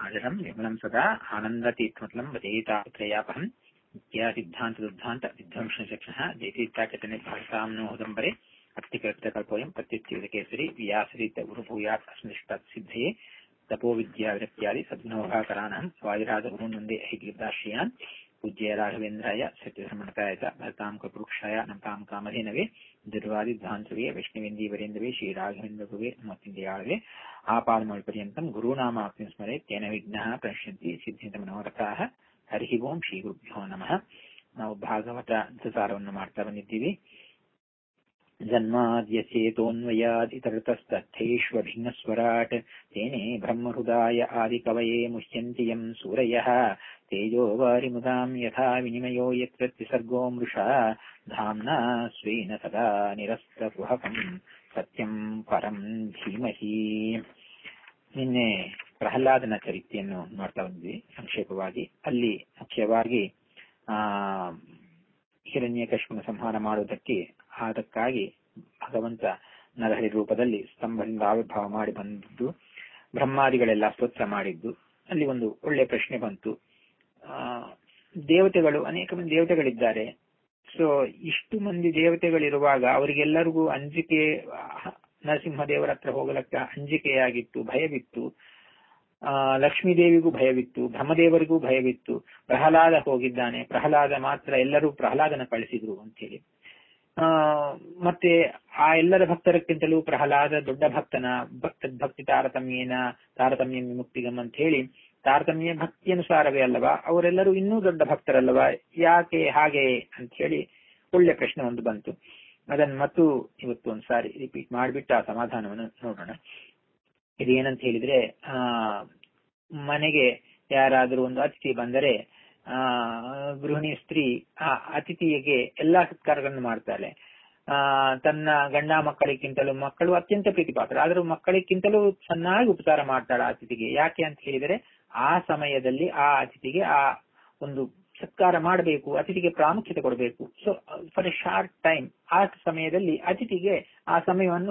ಹಾಜರಂ ವಿಮಲಂ ಸದಾ ಆನಂದತೀರ್ಥಮತಲಂ ವದೇತಾತ್ರಯಾಪಹಂ ವಿದ್ಯಾ ಸಿದ್ಧಾಂತ ದುರ್ಧಾಂತ ವಿಧ್ವಂಸ ಚಕ್ಷಃ ಜಯತೀರ್ಥಾಚಟನೆ ಭಾಷಾಂನೋ ಹುದಂಬರೆ ಅತ್ತಿಕೃತಕಲ್ಪೋಯಂ ಪ್ರತ್ಯುತ್ತೀರ್ಣಕೇಸರಿ ವ್ಯಾಸರಿತ ಗುರುಭೂಯಾತ್ ಅಸ್ಮಿಷ್ಟಾತ್ ಸಿದ್ಧಯೇ ತಪೋ ವಿದ್ಯಾ ವಿರಕ್ತ್ಯಾದಿ ಸದ್ಗುಣೋಪಾಕರಾನಹಂ ಸ್ವಾದಿರಾಜ ಗುರುನಂದೇ ಐಗಿರ್ದಾಶ್ರಯಾನ್ ಪೂಜ್ಯ ರಾಘವೇಂದ್ರಾಯ ಸತ್ಯಧರ್ಮಣಕಾಯ ಚ ಭರತಾಂ ಕಪುರುಕ್ಷಾಯ ನಮತಾಂ ಕಾಮಧೇನವೇ ದುರ್ವಾದಿಧ್ವಾಂತವೇ ವೈಷ್ಣವೇಂದೀವರೇಂದವೇ ಶ್ರೀರಾಘವೇಂದ್ರ ಮತ್ತಿಂದಯಾಳವೇ ಆಪಾದಮಲ್ಪರ್ಯಂತಂ ಗುರುನಾಮಾಪ್ತಿಂ ಸ್ಮರೆ ತೇನ ವಿಘ್ನಃ ಪ್ರಣಶ್ಯಂತಿ ಸಿದ್ಧಿಂತ ಮನೋರಥಾಃ ಹರಿ ಓಂ ಶ್ರೀ ಗುರುಭ್ಯೋ ನಮಃ ನಾವು ಭಾಗವತ ಸಾರವನ್ನು ಮಾಡ್ತಾ ಬಂದಿದ್ದೀವಿ जन्माद्यचेतोऽन्वयादितरतस्तथैष्वभिन्नस्वराट् तेने ब्रह्महृदाय आदिकवये मुह्यन्ति यम् सूरयः तेजो वारिमुदाम् यथा विनिमयो यत्र त्रिसर्गो मृषा धाम्ना स्वेन सदा निरस्तगुहकम् ಸತ್ಯಂ ಪರಂ ಧೀಮಹಿ ನಿನ್ನೆ ಪ್ರಹ್ಲಾದನ ಚರಿತ್ರೆಯನ್ನು ನೋಡ್ತಾ ಬಂದ್ವಿ ಸಂಕ್ಷೇಪವಾಗಿ ಅಲ್ಲಿ ಮುಖ್ಯವಾಗಿ ಆ ಹಿರಣ್ಯಕಶ್ಮನ ಸಂಹಾರ ಮಾಡುವುದಕ್ಕೆ ಅದಕ್ಕಾಗಿ ಭಗವಂತ ನರಹರಿ ರೂಪದಲ್ಲಿ ಸ್ತಂಭದಿಂದ ಆವಿರ್ಭಾವ ಮಾಡಿ ಬಂದಿದ್ದು ಬ್ರಹ್ಮಾದಿಗಳೆಲ್ಲ ಸ್ತೋತ್ರ ಮಾಡಿದ್ದು ಅಲ್ಲಿ ಒಂದು ಒಳ್ಳೆ ಪ್ರಶ್ನೆ ಬಂತು ಆ ದೇವತೆಗಳು ಅನೇಕ ಮಂದಿ ದೇವತೆಗಳಿದ್ದಾರೆ ಸೊ ಇಷ್ಟು ಮಂದಿ ದೇವತೆಗಳಿರುವಾಗ ಅವರಿಗೆಲ್ಲರಿಗೂ ಅಂಜಿಕೆ ನರಸಿಂಹದೇವರ ಹತ್ರ ಹೋಗಲಕ್ಕ ಅಂಜಿಕೆಯಾಗಿತ್ತು ಭಯವಿತ್ತು ಆ ಲಕ್ಷ್ಮೀದೇವಿಗೂ ಭಯವಿತ್ತು ಬ್ರಹ್ಮದೇವರಿಗೂ ಭಯವಿತ್ತು ಪ್ರಹ್ಲಾದ ಹೋಗಿದ್ದಾನೆ ಪ್ರಹ್ಲಾದ ಮಾತ್ರ ಎಲ್ಲರೂ ಪ್ರಹ್ಲಾದನ ಕಳಿಸಿದ್ರು ಅಂತೇಳಿ ಆ ಮತ್ತೆ ಆ ಎಲ್ಲರ ಭಕ್ತರಕ್ಕಿಂತಲೂ ಪ್ರಹ್ಲಾದ ದೊಡ್ಡ ಭಕ್ತನ ಭಕ್ತ ಭಕ್ತಿ ತಾರತಮ್ಯೇನ ತಾರತಮ್ಯ ವಿಮುಕ್ತಿಗಮ್ ಅಂತ ಹೇಳಿ ತಾರತಮ್ಯ ಭಕ್ತಿ ಅನುಸಾರವೇ ಅಲ್ಲವಾ ಅವರೆಲ್ಲರೂ ಇನ್ನೂ ದೊಡ್ಡ ಭಕ್ತರಲ್ಲವಾ ಯಾಕೆ ಹಾಗೆ ಅಂತ ಹೇಳಿ ಒಳ್ಳೆ ಪ್ರಶ್ನೆ ಒಂದು ಬಂತು ಅದನ್ನ ಮತ್ತು ಇವತ್ತು ಒಂದ್ಸಾರಿ ರಿಪೀಟ್ ಮಾಡಿಬಿಟ್ಟು ಆ ಸಮಾಧಾನವನ್ನು ನೋಡೋಣ ಇದೇನಂತ ಹೇಳಿದ್ರೆ ಆ ಮನೆಗೆ ಯಾರಾದರೂ ಒಂದು ಅತಿಥಿ ಬಂದರೆ ಆ ಗೃಹಿಣಿ ಸ್ತ್ರೀ ಆ ಅತಿಥಿಗೆ ಎಲ್ಲಾ ಸತ್ಕಾರಗಳನ್ನು ಮಾಡ್ತಾಳೆ ಆ ತನ್ನ ಗಂಡ ಮಕ್ಕಳಿಗಿಂತಲೂ ಮಕ್ಕಳು ಅತ್ಯಂತ ಪ್ರೀತಿಪಾತ್ರ ಆದರೂ ಮಕ್ಕಳಿಗಿಂತಲೂ ಚೆನ್ನಾಗಿ ಉಪಚಾರ ಮಾಡ್ತಾಳೆ ಅತಿಥಿಗೆ ಯಾಕೆ ಅಂತ ಹೇಳಿದರೆ ಆ ಸಮಯದಲ್ಲಿ ಆ ಅತಿಥಿಗೆ ಆ ಒಂದು ಸತ್ಕಾರ ಮಾಡಬೇಕು ಅತಿಥಿಗೆ ಪ್ರಾಮುಖ್ಯತೆ ಕೊಡಬೇಕು so for a short time ಆ ಸಮಯದಲ್ಲಿ ಅತಿಥಿಗೆ ಆ ಸಮಯವನ್ನು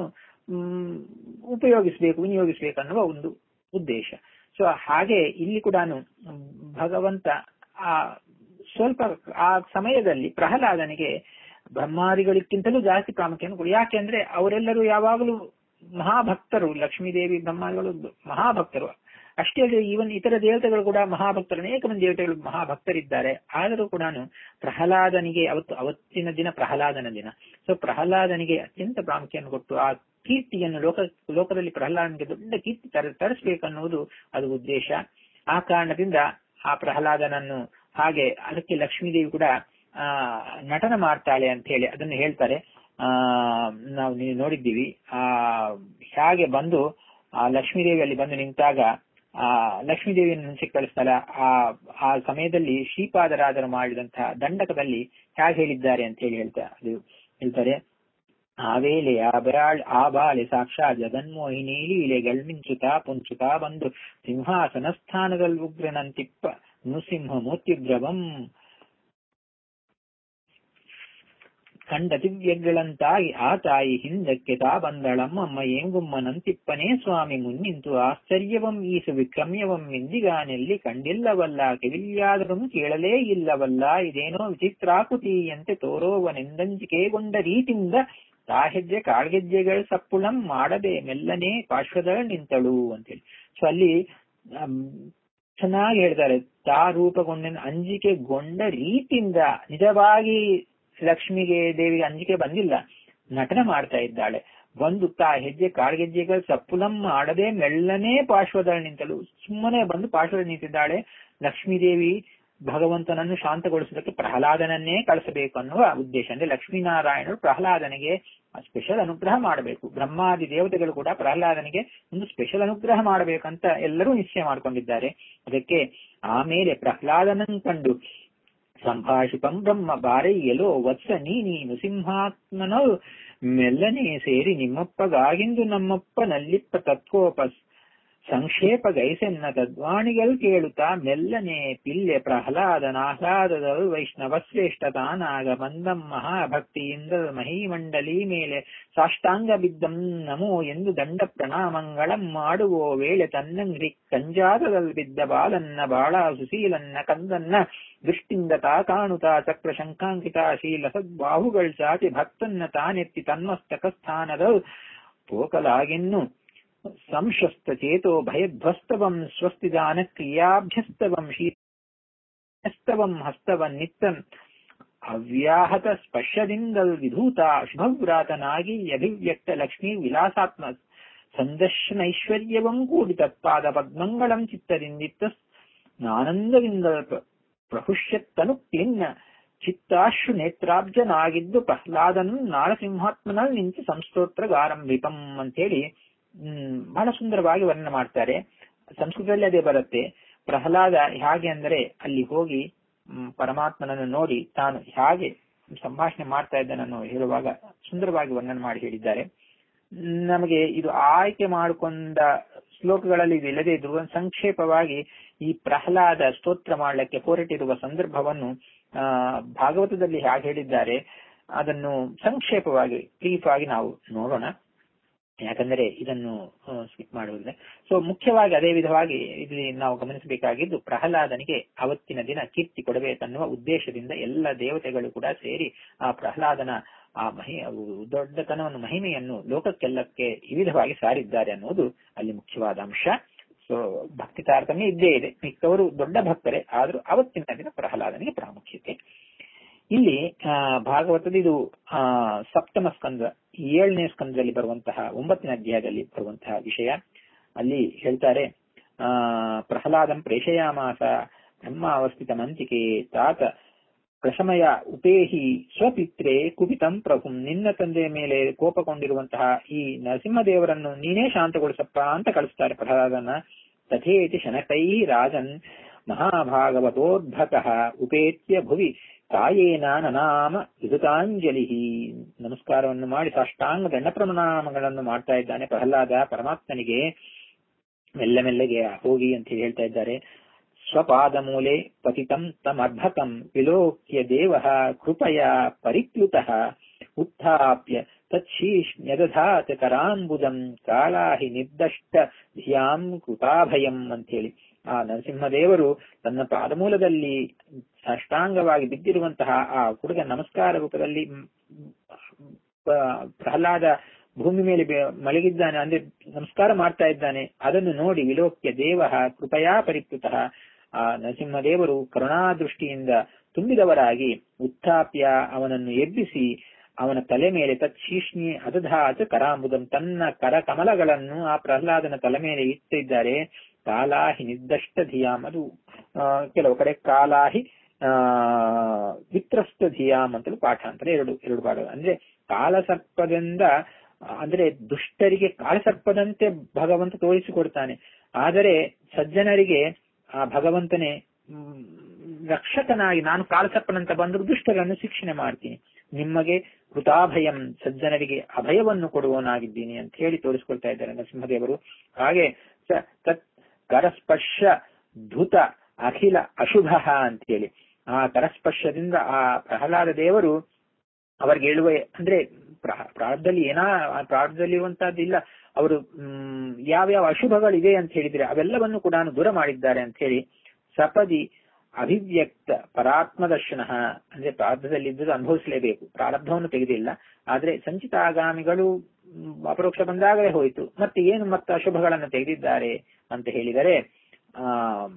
ಉಪಯೋಗಿಸಬೇಕು ವಿನಿಯೋಗಿಸಬೇಕು ಅನ್ನುವ ಒಂದು ಉದ್ದೇಶ ಸೊ ಹಾಗೆ ಇಲ್ಲಿ ಕೂಡ ಭಗವಂತ ಆ ಸ್ವಲ್ಪ ಆ ಸಮಯದಲ್ಲಿ ಪ್ರಹ್ಲಾದನಿಗೆ ಬ್ರಹ್ಮಾದಿಗಳಿಗಿಂತಲೂ ಜಾಸ್ತಿ ಪ್ರಾಮುಖ್ಯತೆ ಕೊಡಿ ಯಾಕೆಂದ್ರೆ ಅವರೆಲ್ಲರೂ ಯಾವಾಗಲೂ ಮಹಾಭಕ್ತರು ಲಕ್ಷ್ಮೀದೇವಿ ಬ್ರಹ್ಮಾದಿಗಳು ಮಹಾಭಕ್ತರು ಅಷ್ಟೇ ಅಲ್ಲದೆ ಈವನ್ ಇತರ ದೇವತೆಗಳು ಕೂಡ ಮಹಾಭಕ್ತರು ಅನೇಕ ಮಂದಿ ದೇವತೆಗಳು ಮಹಾಭಕ್ತರಿದ್ದಾರೆ ಆದರೂ ಕೂಡ ಪ್ರಹ್ಲಾದನಿಗೆ ಅವತ್ತು ಅವತ್ತಿನ ದಿನ ಪ್ರಹ್ಲಾದನ ದಿನ ಸೊ ಪ್ರಹ್ಲಾದನಿಗೆ ಅತ್ಯಂತ ಪ್ರಾಮುಖ್ಯವನ್ನು ಕೊಟ್ಟು ಆ ಕೀರ್ತಿಯನ್ನು ಲೋಕ ಲೋಕದಲ್ಲಿ ಪ್ರಹ್ಲಾದನಿಗೆ ದೊಡ್ಡ ಕೀರ್ತಿ ತರ ತರಿಸಬೇಕನ್ನುವುದು ಅದು ಉದ್ದೇಶ ಆ ಕಾರಣದಿಂದ ಆ ಪ್ರಹ್ಲಾದನನ್ನು ಹಾಗೆ ಅದಕ್ಕೆ ಲಕ್ಷ್ಮೀದೇವಿ ಕೂಡ ಆ ನಟನ ಮಾಡ್ತಾಳೆ ಅಂತ ಹೇಳಿ ಅದನ್ನು ಹೇಳ್ತಾರೆ ಆ ನಾವು ನೀವು ನೋಡಿದ್ದೀವಿ ಆ ಹೇಗೆ ಬಂದು ಆ ಲಕ್ಷ್ಮೀದೇವಿ ಅಲ್ಲಿ ಬಂದು ನಿಂತಾಗ ಆ ಲಕ್ಷ್ಮೀದೇವಿಯನ್ನು ಮುಂಚೆ ಕಳಿಸ್ತಾಳ ಆ ಆ ಸಮಯದಲ್ಲಿ ಶ್ರೀಪಾದರಾಜರು ಮಾಡಿದಂತಹ ದಂಡಕದಲ್ಲಿ ಹೇಗೆ ಹೇಳಿದ್ದಾರೆ ಅಂತ ಹೇಳಿ ಹೇಳ್ತಾ ಅದು ಹೇಳ್ತಾರೆ ಆ ವೇಳೆ ಆ ಬರಾಳ್ ಆ ಬಾಳೆ ಸಾಕ್ಷಾತ್ ಜಗನ್ಮೋಹಿನಿ ಲೀಲೆಗಳ್ ಮಿಂಚುತ್ತಾ ಪುಂಚುತ್ತಾ ಬಂದು ಸಿಂಹಾಸನ ಸ್ಥಾನದಲ್ಲಿ ಉಗ್ರನಂತಿಪ್ಪ ನೃಸಿಂಹ ಮೂರ್ತಿದ್ರವಂ ಕಂಡ ದಿವ್ಯಗಳಂತಾಗಿ ಆ ತಾಯಿ ಹಿಂದಕ್ಕೆ ತಾ ಬಂದಳಮ್ಮಮ್ಮ ಏಂಗುಮ್ಮನಂತಿಪ್ಪನೇ ಸ್ವಾಮಿ ಮುನ್ನಿಂತು ಆಶ್ಚರ್ಯವಂ ಈಸು ವಿಕ್ರಮ್ಯವಂ ಎಂದಿಗಾನೆಲ್ಲಿ ಕಂಡಿಲ್ಲವಲ್ಲ ಕಿವಿಲ್ಯಾದರೂ ಕೇಳಲೇ ಇಲ್ಲವಲ್ಲ ಇದೇನೋ ವಿಚಿತ್ರಾಕೃತಿಯಂತೆ ತೋರೋವನೆಂದಂಜಿಕೆಗೊಂಡ ರೀತಿಯಿಂದ ತಾ ಹೆಜ್ಜೆ ಕಾಳ್ಗೆಜ್ಜೆಗಳ ಸಪ್ಪುಳಂ ಮಾಡದೆ ಮೆಲ್ಲನೆ ಪಾರ್ಶ್ವದ ನಿಂತಳು ಅಂತೇಳಿ ಸೊ ಅಲ್ಲಿ ಚೆನ್ನಾಗಿ ಹೇಳ್ತಾರೆ ತಾ ರೂಪಗೊಂಡ ಅಂಜಿಕೆಗೊಂಡ ರೀತಿಯಿಂದ ನಿಜವಾಗಿ ಲಕ್ಷ್ಮಿಗೆ ದೇವಿಗೆ ಅಂಜಿಕೆ ಬಂದಿಲ್ಲ ನಟನ ಮಾಡ್ತಾ ಇದ್ದಾಳೆ ಬಂದು ತಾ ಹೆಜ್ಜೆ ಕಾಳ್ಗೆಜ್ಜೆಗಳು ಸಪ್ಪುಲಂ ಮಾಡದೆ ಮೆಲ್ಲನೆ ಪಾರ್ಶ್ವದಲ್ಲಿ ನಿಂತಳು ಸುಮ್ಮನೆ ಬಂದು ಪಾರ್ಶ್ವದಲ್ಲಿ ನಿಂತಿದ್ದಾಳೆ ಲಕ್ಷ್ಮೀದೇವಿ ಭಗವಂತನನ್ನು ಶಾಂತಗೊಳಿಸೋದಕ್ಕೆ ಪ್ರಹ್ಲಾದನನ್ನೇ ಕಳಿಸಬೇಕು ಅನ್ನುವ ಉದ್ದೇಶ ಅಂದ್ರೆ ಲಕ್ಷ್ಮೀನಾರಾಯಣರು ಪ್ರಹ್ಲಾದನಿಗೆ ಸ್ಪೆಷಲ್ ಅನುಗ್ರಹ ಮಾಡಬೇಕು ಬ್ರಹ್ಮಾದಿ ದೇವತೆಗಳು ಕೂಡ ಪ್ರಹ್ಲಾದನಿಗೆ ಒಂದು ಸ್ಪೆಷಲ್ ಅನುಗ್ರಹ ಮಾಡಬೇಕಂತ ಎಲ್ಲರೂ ನಿಶ್ಚಯ ಮಾಡಿಕೊಂಡಿದ್ದಾರೆ ಅದಕ್ಕೆ ಆಮೇಲೆ ಪ್ರಹ್ಲಾದನನ್ನು ಕಂಡು ಸಂಭಾಷಿಪಂ ಬ್ರಹ್ಮ ಬಾರಯ್ಯಲೋ ವತ್ಸ ನೀ ನೀನು ಸಿಂಹಾತ್ಮನೋ ಮೆಲ್ಲನೆ ಸೇರಿ ನಿಮ್ಮಪ್ಪಗಾಗಿಂದು ನಮ್ಮಪ್ಪ ನಲ್ಲಿಪ್ಪ ತತ್ವೋಪ ಸಂಕ್ಷೇಪ ಗೈಸೆನ್ನ ತದ್ವಾಣಿಗಳು ಕೇಳುತ್ತಾ ಮೆಲ್ಲನೆ ಪಿಲ್ಲೆ ಪ್ರಹ್ಲಾದನಾಹ್ಲಾದದಳು ವೈಷ್ಣವ ಶ್ರೇಷ್ಠ ತಾನಾಗ ಬಂದಂ ಮಹಾಭಕ್ತಿಯಿಂದ ಮಹೀಮಂಡಲಿ ಮೇಲೆ ಸಾಷ್ಟಾಂಗ ಬಿದ್ದಂ ನಮೋ ಎಂದು ದಂಡ ಪ್ರಣಾಮಂಗಳಂ ಮಾಡುವೋ ವೇಳೆ ತನ್ನಂಗ್ರಿ ಕಂಜಾತದಲ್ಲಿ ಬಿದ್ದ ಬಾಲನ್ನ ಬಾಳ ಸುಶೀಲನ್ನ ಕಂದನ್ನ ದೃಷ್ಟಿಂದ ತಾ ಕಾಣುತ್ತಾ ಚಕ್ರ ಶಂಕಾಂಕಿತ ಶೀಲ ಸದ್ಬಾಹುಗಳ್ ಚಾಚಿ ಭಕ್ತನ್ನ ತಾನೆತ್ತಿ ತನ್ಮಸ್ತಕ ಸ್ಥಾನದ ಪೋಕಲಾಗೆನ್ನು ಸಂಶಸ್ತ ಚೇತೋ ಭಯಧ್ವಸ್ತವಂ ಸ್ವಸ್ತಿದಾನ ಕ್ರಿಯಾಭ್ಯಸ್ತವಂ ಶೀಸ್ತವಂ ಹಸ್ತವಂ ನಿತ್ತಂ ಅವ್ಯಾಹತ ಸ್ಪರ್ಶದಿಂದಲ್ ವಿಧೂತ ಶುಭವ್ರಾತನಾಗಿ ಅಭಿವ್ಯಕ್ತ ಲಕ್ಷ್ಮೀ ವಿಲಾಸಾತ್ಮ ಸಂದರ್ಶನೈಶ್ವರ್ಯವಂ ಕೂಡಿ ತತ್ಪಾದ ಪದ್ಮಂಗಳಂ ಚಿತ್ತದಿಂದಿತ್ತ ಆನಂದದಿಂದ ಪ್ರಹುಷ್ಯತ್ತನು ಕ್ಲಿನ್ನ ಚಿತ್ತಾಶ್ರು ನೇತ್ರಾಬ್ಜನಾಗಿದ್ದು ಪ್ರಹ್ಲಾದನು ನಾರಸಿಂಹಾತ್ಮನಲ್ಲಿ ನಿಂತು ಸಂಸ್ತೋತ್ರಗಾರಂಭಿಪಂ ಅಂತೇಳಿ ಹ್ಮ್ ಬಹಳ ಸುಂದರವಾಗಿ ವರ್ಣನೆ ಮಾಡ್ತಾರೆ ಸಂಸ್ಕೃತದಲ್ಲಿ ಅದೇ ಬರುತ್ತೆ ಪ್ರಹ್ಲಾದ ಹೇಗೆ ಅಂದರೆ ಅಲ್ಲಿ ಹೋಗಿ ಪರಮಾತ್ಮನನ್ನು ನೋಡಿ ತಾನು ಹೇಗೆ ಸಂಭಾಷಣೆ ಮಾಡ್ತಾ ಇದ್ದಾನನ್ನು ಹೇಳುವಾಗ ಸುಂದರವಾಗಿ ವರ್ಣನೆ ಮಾಡಿ ಹೇಳಿದ್ದಾರೆ ನಮಗೆ ಇದು ಆಯ್ಕೆ ಮಾಡಿಕೊಂಡ ಶ್ಲೋಕಗಳಲ್ಲಿ ಇದು ಇಲ್ಲದೆ ಇದ್ರು ಸಂಕ್ಷೇಪವಾಗಿ ಈ ಪ್ರಹ್ಲಾದ ಸ್ತೋತ್ರ ಮಾಡಲಿಕ್ಕೆ ಹೊರಟಿರುವ ಸಂದರ್ಭವನ್ನು ಆ ಭಾಗವತದಲ್ಲಿ ಹೇಗೆ ಹೇಳಿದ್ದಾರೆ ಅದನ್ನು ಸಂಕ್ಷೇಪವಾಗಿ ಬ್ರೀಫ್ ಆಗಿ ನಾವು ನೋಡೋಣ ಯಾಕಂದರೆ ಇದನ್ನು ಸ್ಕಿಪ್ ಮಾಡುವುದಿಲ್ಲ ಸೊ ಮುಖ್ಯವಾಗಿ ಅದೇ ವಿಧವಾಗಿ ಇಲ್ಲಿ ನಾವು ಗಮನಿಸಬೇಕಾಗಿದ್ದು ಪ್ರಹ್ಲಾದನಿಗೆ ಅವತ್ತಿನ ದಿನ ಕೀರ್ತಿ ಕೊಡಬೇಕನ್ನುವ ಉದ್ದೇಶದಿಂದ ಎಲ್ಲ ದೇವತೆಗಳು ಕೂಡ ಸೇರಿ ಆ ಪ್ರಹ್ಲಾದನ ಆ ಮಹಿ ದೊಡ್ಡತನವನ್ನು ಮಹಿಮೆಯನ್ನು ಲೋಕಕ್ಕೆಲ್ಲಕ್ಕೆ ವಿವಿಧವಾಗಿ ಸಾರಿದ್ದಾರೆ ಅನ್ನುವುದು ಅಲ್ಲಿ ಮುಖ್ಯವಾದ ಅಂಶ ಸೊ ಭಕ್ತಿ ತಾರತಮ್ಯ ಇದ್ದೇ ಇದೆ ಮಿಕ್ಕವರು ದೊಡ್ಡ ಭಕ್ತರೇ ಆದ್ರೂ ಅವತ್ತಿನ ದಿನ ಪ್ರಹ್ಲಾದನಿಗೆ ಪ್ರಾಮುಖ್ಯತೆ ಇಲ್ಲಿ ಭಾಗವತದ ಇದು ಆ ಸಪ್ತಮ ಸ್ಕಂದ ಏಳನೇ ಸ್ಕಂದದಲ್ಲಿ ಬರುವಂತಹ ಒಂಬತ್ತನೇ ಅಧ್ಯಾಯದಲ್ಲಿ ಬರುವಂತಹ ವಿಷಯ ಅಲ್ಲಿ ಹೇಳ್ತಾರೆ ಆ ಪ್ರಹ್ಲಾದಂ ಪ್ರೇಷಯಾಮಾಸ ಬ್ರಹ್ಮ ಅವಸ್ಥಿತ ಮಂತಿಕೆ ತಾತ ಪ್ರಶಮಯ ಉಪೇಹಿ ಸ್ವಪಿತ್ರೆ ಕುಪಿತಂ ಪ್ರಭುಂ ನಿನ್ನ ತಂದೆಯ ಮೇಲೆ ಕೋಪಗೊಂಡಿರುವಂತಹ ಈ ನರಸಿಂಹದೇವರನ್ನು ನೀನೇ ಶಾಂತಗೊಳಿಸಪ್ಪ ಅಂತ ಕಳಿಸ್ತಾರೆ ಪ್ರಹ್ಲಾದನ ತಥೇತಿ ಶನಕೈ ರಾಜನ್ ಮಹಾಭಾಗವತೋದ್ಭಕ ಉಪೇತ್ಯ ಭುವಿ ಕಾಯೇನ ನನಾಮ ವಿದುತಾಂಜಲಿ ನಮಸ್ಕಾರವನ್ನು ಮಾಡಿ ಸಾಷ್ಟಾಂಗ ದಂಡ ಪ್ರಣಾಮಗಳನ್ನು ಮಾಡ್ತಾ ಇದ್ದಾನೆ ಪ್ರಹ್ಲಾದ ಪರಮಾತ್ಮನಿಗೆ ಮೆಲ್ಲ ಮೆಲ್ಲಗೆ ಹೋಗಿ ಅಂತ ಹೇಳ್ತಾ ಇದ್ದಾರೆ ಸ್ವಪಾದ ಮೂಲೆ ಪತಿತಂ ತಮರ್ಭಕಂ ವಿಲೋಕ್ಯ ದೇವ ಕೃಪಯ ಪರಿಪ್ಲುತ ಉತ್ಥಾಪ್ಯ ತಚ್ಛೀಷ್ಣ್ಯದಧಾತ ಕರಾಂಬುದಂ ಕಾಳಾಹಿ ನಿರ್ದಷ್ಟ ಧಿಯಾಂ ಕೃತಾಭಯಂ ಅಂತೇಳಿ ಆ ನರಸಿಂಹದೇವರು ತನ್ನ ಪಾದಮೂಲದಲ್ಲಿ ಸಾಷ್ಟಾಂಗವಾಗಿ ಬಿದ್ದಿರುವಂತಹ ಆ ಹುಡುಗ ನಮಸ್ಕಾರ ರೂಪದಲ್ಲಿ ಪ್ರಹ್ಲಾದ ಭೂಮಿ ಮೇಲೆ ಮಲಗಿದ್ದಾನೆ ಅಂದ್ರೆ ನಮಸ್ಕಾರ ಮಾಡ್ತಾ ಇದ್ದಾನೆ ಅದನ್ನು ನೋಡಿ ವಿಲೋಕ್ಯ ದೇವ ಕೃಪಯಾ ಪರಿಕೃತ ಆ ನರಸಿಂಹದೇವರು ಕರುಣಾದೃಷ್ಟಿಯಿಂದ ತುಂಬಿದವರಾಗಿ ಉತ್ಥಾಪ್ಯ ಅವನನ್ನು ಎಬ್ಬಿಸಿ ಅವನ ತಲೆ ಮೇಲೆ ತತ್ಶೀಷ್ಣಿ ಅದಧಾತ ಕರಾಂಬುದಂ ತನ್ನ ಕರ ಕಮಲಗಳನ್ನು ಆ ಪ್ರಹ್ಲಾದನ ತಲೆ ಮೇಲೆ ಇಟ್ಟಿದ್ದಾರೆ ಕಾಲಾಹಿ ನಿರ್ದಷ್ಟ ಧಿಯಾಮ್ ಅದು ಕೆಲವು ಕಡೆ ಕಾಲಾಹಿ ಆ ವಿತ್ರಸ್ತ ಧಿಯಾಮ್ ಅಂತಲೂ ಪಾಠಾಂತರ ಎರಡು ಎರಡು ಪಾಠ ಅಂದ್ರೆ ಕಾಲಸರ್ಪದಿಂದ ಅಂದ್ರೆ ದುಷ್ಟರಿಗೆ ಕಾಲಸರ್ಪದಂತೆ ಭಗವಂತ ತೋರಿಸಿಕೊಡ್ತಾನೆ ಆದರೆ ಸಜ್ಜನರಿಗೆ ಆ ಭಗವಂತನೇ ರಕ್ಷಕನಾಗಿ ನಾನು ಕಾಲಸರ್ಪನಂತ ಬಂದರೂ ದುಷ್ಟರನ್ನು ಶಿಕ್ಷಣೆ ಮಾಡ್ತೀನಿ ನಿಮಗೆ ಕೃತಾಭಯಂ ಸಜ್ಜನರಿಗೆ ಅಭಯವನ್ನು ಕೊಡುವವನಾಗಿದ್ದೀನಿ ಅಂತ ಹೇಳಿ ತೋರಿಸ್ಕೊಳ್ತಾ ಇದ್ದಾರೆ ನರಸಿಂಹದೇವರು ಹಾಗೆ ತತ್ ಕರಸ್ಪರ್ಶ ಧುತ ಅಖಿಲ ಅಶುಭ ಅಂತೇಳಿ ಆ ಕರಸ್ಪರ್ಶದಿಂದ ಆ ಪ್ರಹ್ಲಾದ ದೇವರು ಅವರಿಗೆ ಹೇಳುವ ಅಂದ್ರೆ ಪ್ರಾರಬ್ಧದಲ್ಲಿ ಏನಾ ಪ್ರಾರಬ್ಧದಲ್ಲಿ ಇರುವಂತಹದ್ದಿಲ್ಲ ಅವರು ಹ್ಮ್ ಯಾವ್ಯಾವ ಅಶುಭಗಳಿದೆ ಅಂತ ಹೇಳಿದ್ರೆ ಅವೆಲ್ಲವನ್ನು ಕೂಡ ದೂರ ಮಾಡಿದ್ದಾರೆ ಅಂತ ಹೇಳಿ ಸಪದಿ ಅಭಿವ್ಯಕ್ತ ಪರಾತ್ಮ ದರ್ಶನ ಅಂದ್ರೆ ಪ್ರಾರಬ್ಧದಲ್ಲಿ ಇದ್ದುದು ಅನುಭವಿಸಲೇಬೇಕು ಪ್ರಾರಬ್ಧವನ್ನು ತೆಗೆದಿಲ್ಲ ಆದ್ರೆ ಸಂಚಿತಾಗಾಮಿಗಳು ಅಪರೋಕ್ಷ ಬಂದಾಗಲೇ ಹೋಯಿತು ಮತ್ತೆ ಏನು ಮತ್ತೆ ಅಶುಭಗಳನ್ನು ತೆಗೆದಿದ್ದಾರೆ ಅಂತ ಹೇಳಿದರೆ ಆ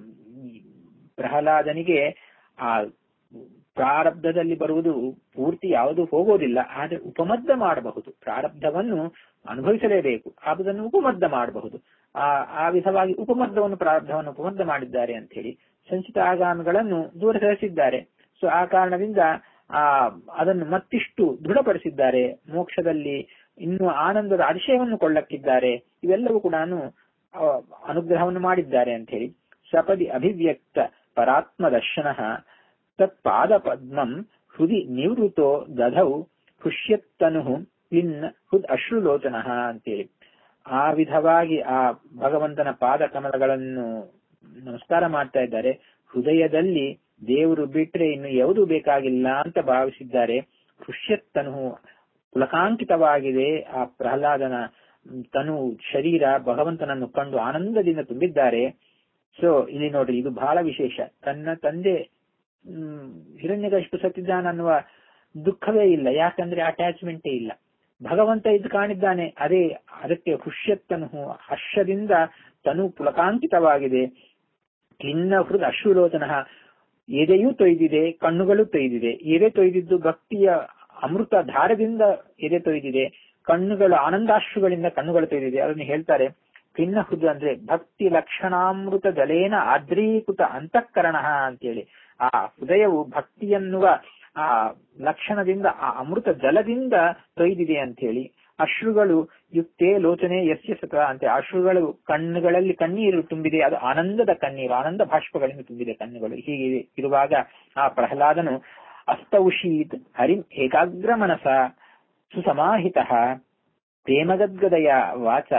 ಪ್ರಹ್ಲಾದನಿಗೆ ಆ ಪ್ರಾರಬ್ಧದಲ್ಲಿ ಬರುವುದು ಪೂರ್ತಿ ಯಾವುದು ಹೋಗೋದಿಲ್ಲ ಆದ್ರೆ ಉಪಮದ್ದ ಮಾಡಬಹುದು ಪ್ರಾರಬ್ಧವನ್ನು ಅನುಭವಿಸಲೇಬೇಕು ಅದನ್ನು ಉಪಮದ್ದ ಮಾಡಬಹುದು ಆ ಆ ವಿಧವಾಗಿ ಉಪಮದ್ದವನ್ನು ಪ್ರಾರಬ್ಧವನ್ನು ಉಪಮದ್ದ ಮಾಡಿದ್ದಾರೆ ಅಂತ ಹೇಳಿ ಸಂಚಿತ ಆಗಾಮಿಗಳನ್ನು ದೂರ ಸರಿಸಿದ್ದಾರೆ ಸೊ ಆ ಕಾರಣದಿಂದ ಆ ಅದನ್ನು ಮತ್ತಿಷ್ಟು ದೃಢಪಡಿಸಿದ್ದಾರೆ ಮೋಕ್ಷದಲ್ಲಿ ಇನ್ನು ಆನಂದದ ಅತಿಶಯವನ್ನು ಕೊಳ್ಳಕ್ಕಿದ್ದಾರೆ ಇವೆಲ್ಲವೂ ಕೂಡ ಅನುಗ್ರಹವನ್ನು ಮಾಡಿದ್ದಾರೆ ಅಂತ ಹೇಳಿ ಸಪದಿ ಅಭಿವ್ಯಕ್ತ ಪರಾತ್ಮ ದರ್ಶನ ತತ್ಪಾದ ಪದ್ಮಂ ಹೃದಿ ನಿವೃತೋ ದಧೌ ಹೃಷ್ಯತ್ತನು ಪಿನ್ ಹೃದ್ ಅಶ್ರುಲೋಚನ ಅಂತೇಳಿ ಆ ವಿಧವಾಗಿ ಆ ಭಗವಂತನ ಪಾದ ಕಮಲಗಳನ್ನು ನಮಸ್ಕಾರ ಮಾಡ್ತಾ ಇದ್ದಾರೆ ಹೃದಯದಲ್ಲಿ ದೇವರು ಬಿಟ್ರೆ ಇನ್ನು ಯಾವುದು ಬೇಕಾಗಿಲ್ಲ ಅಂತ ಭಾವಿಸಿದ್ದಾರೆ ಹೃಷ್ಯತ್ತನು ಪುಲಕಾಂಕಿತವಾಗಿದೆ ಆ ಪ್ರಹ್ಲಾದನ ತನು ಶರೀರ ಭಗವಂತನನ್ನು ಕಂಡು ಆನಂದದಿಂದ ತುಂಬಿದ್ದಾರೆ ಸೊ ಇಲ್ಲಿ ನೋಡ್ರಿ ಇದು ಬಹಳ ವಿಶೇಷ ತನ್ನ ತಂದೆ ಹ್ಮ್ ಹಿರಣ್ಯಕಶಿಪು ಸತ್ತಿದ್ದಾನನ್ನುವ ದುಃಖವೇ ಇಲ್ಲ ಯಾಕಂದ್ರೆ ಅಟ್ಯಾಚ್ಮೆಂಟೇ ಇಲ್ಲ ಭಗವಂತ ಇದು ಕಾಣಿದ್ದಾನೆ ಅದೇ ಅದಕ್ಕೆ ಹೃಷ್ಯತ್ತನು ಹರ್ಷದಿಂದ ತನು ಪುಲಕಾಂಕಿತವಾಗಿದೆ ಖಿನ್ನ ಹೃದ್ ಅಶ್ರುಲೋಚನ ಎದೆಯೂ ತೊಯ್ದಿದೆ ಕಣ್ಣುಗಳು ತೊಯ್ದಿದೆ ಎದೆ ತೊಯ್ದಿದ್ದು ಭಕ್ತಿಯ ಅಮೃತ ಧಾರದಿಂದ ಎದೆ ತೊಯ್ದಿದೆ ಕಣ್ಣುಗಳು ಆನಂದಾಶ್ರುಗಳಿಂದ ಕಣ್ಣುಗಳು ತೊಯ್ದಿದೆ ಅದನ್ನು ಹೇಳ್ತಾರೆ ಖಿನ್ನ ಹೃದಯ ಅಂದ್ರೆ ಭಕ್ತಿ ಲಕ್ಷಣಾಮೃತ ಜಲೇನ ಆದ್ರೀಕೃತ ಅಂತಃಕರಣ ಅಂತೇಳಿ ಆ ಹೃದಯವು ಭಕ್ತಿಯನ್ನುವ ಆ ಲಕ್ಷಣದಿಂದ ಆ ಅಮೃತ ಜಲದಿಂದ ತೊಯ್ದಿದೆ ಅಂತ ಹೇಳಿ ಅಶ್ರುಗಳು ಯುಕ್ತೆ ಲೋಚನೆ ಯಸ್ಯ ಸತ ಅಂತೆ ಅಶ್ರುಗಳು ಕಣ್ಣುಗಳಲ್ಲಿ ಕಣ್ಣೀರು ತುಂಬಿದೆ ಅದು ಆನಂದದ ಕಣ್ಣೀರು ಆನಂದ ಭಾಷ್ಪಗಳಿಂದ ತುಂಬಿದೆ ಕಣ್ಣುಗಳು ಹೀಗೆ ಇರುವಾಗ ಆ ಪ್ರಹ್ಲಾದನು ಅಸ್ತೌಷೀತ್ ಹರಿಂ ಏಕಾಗ್ರ ಮನಸ ಸುಸಮಾಹಿತ ಪ್ರೇಮಗದ್ಗದಯ ವಾಚ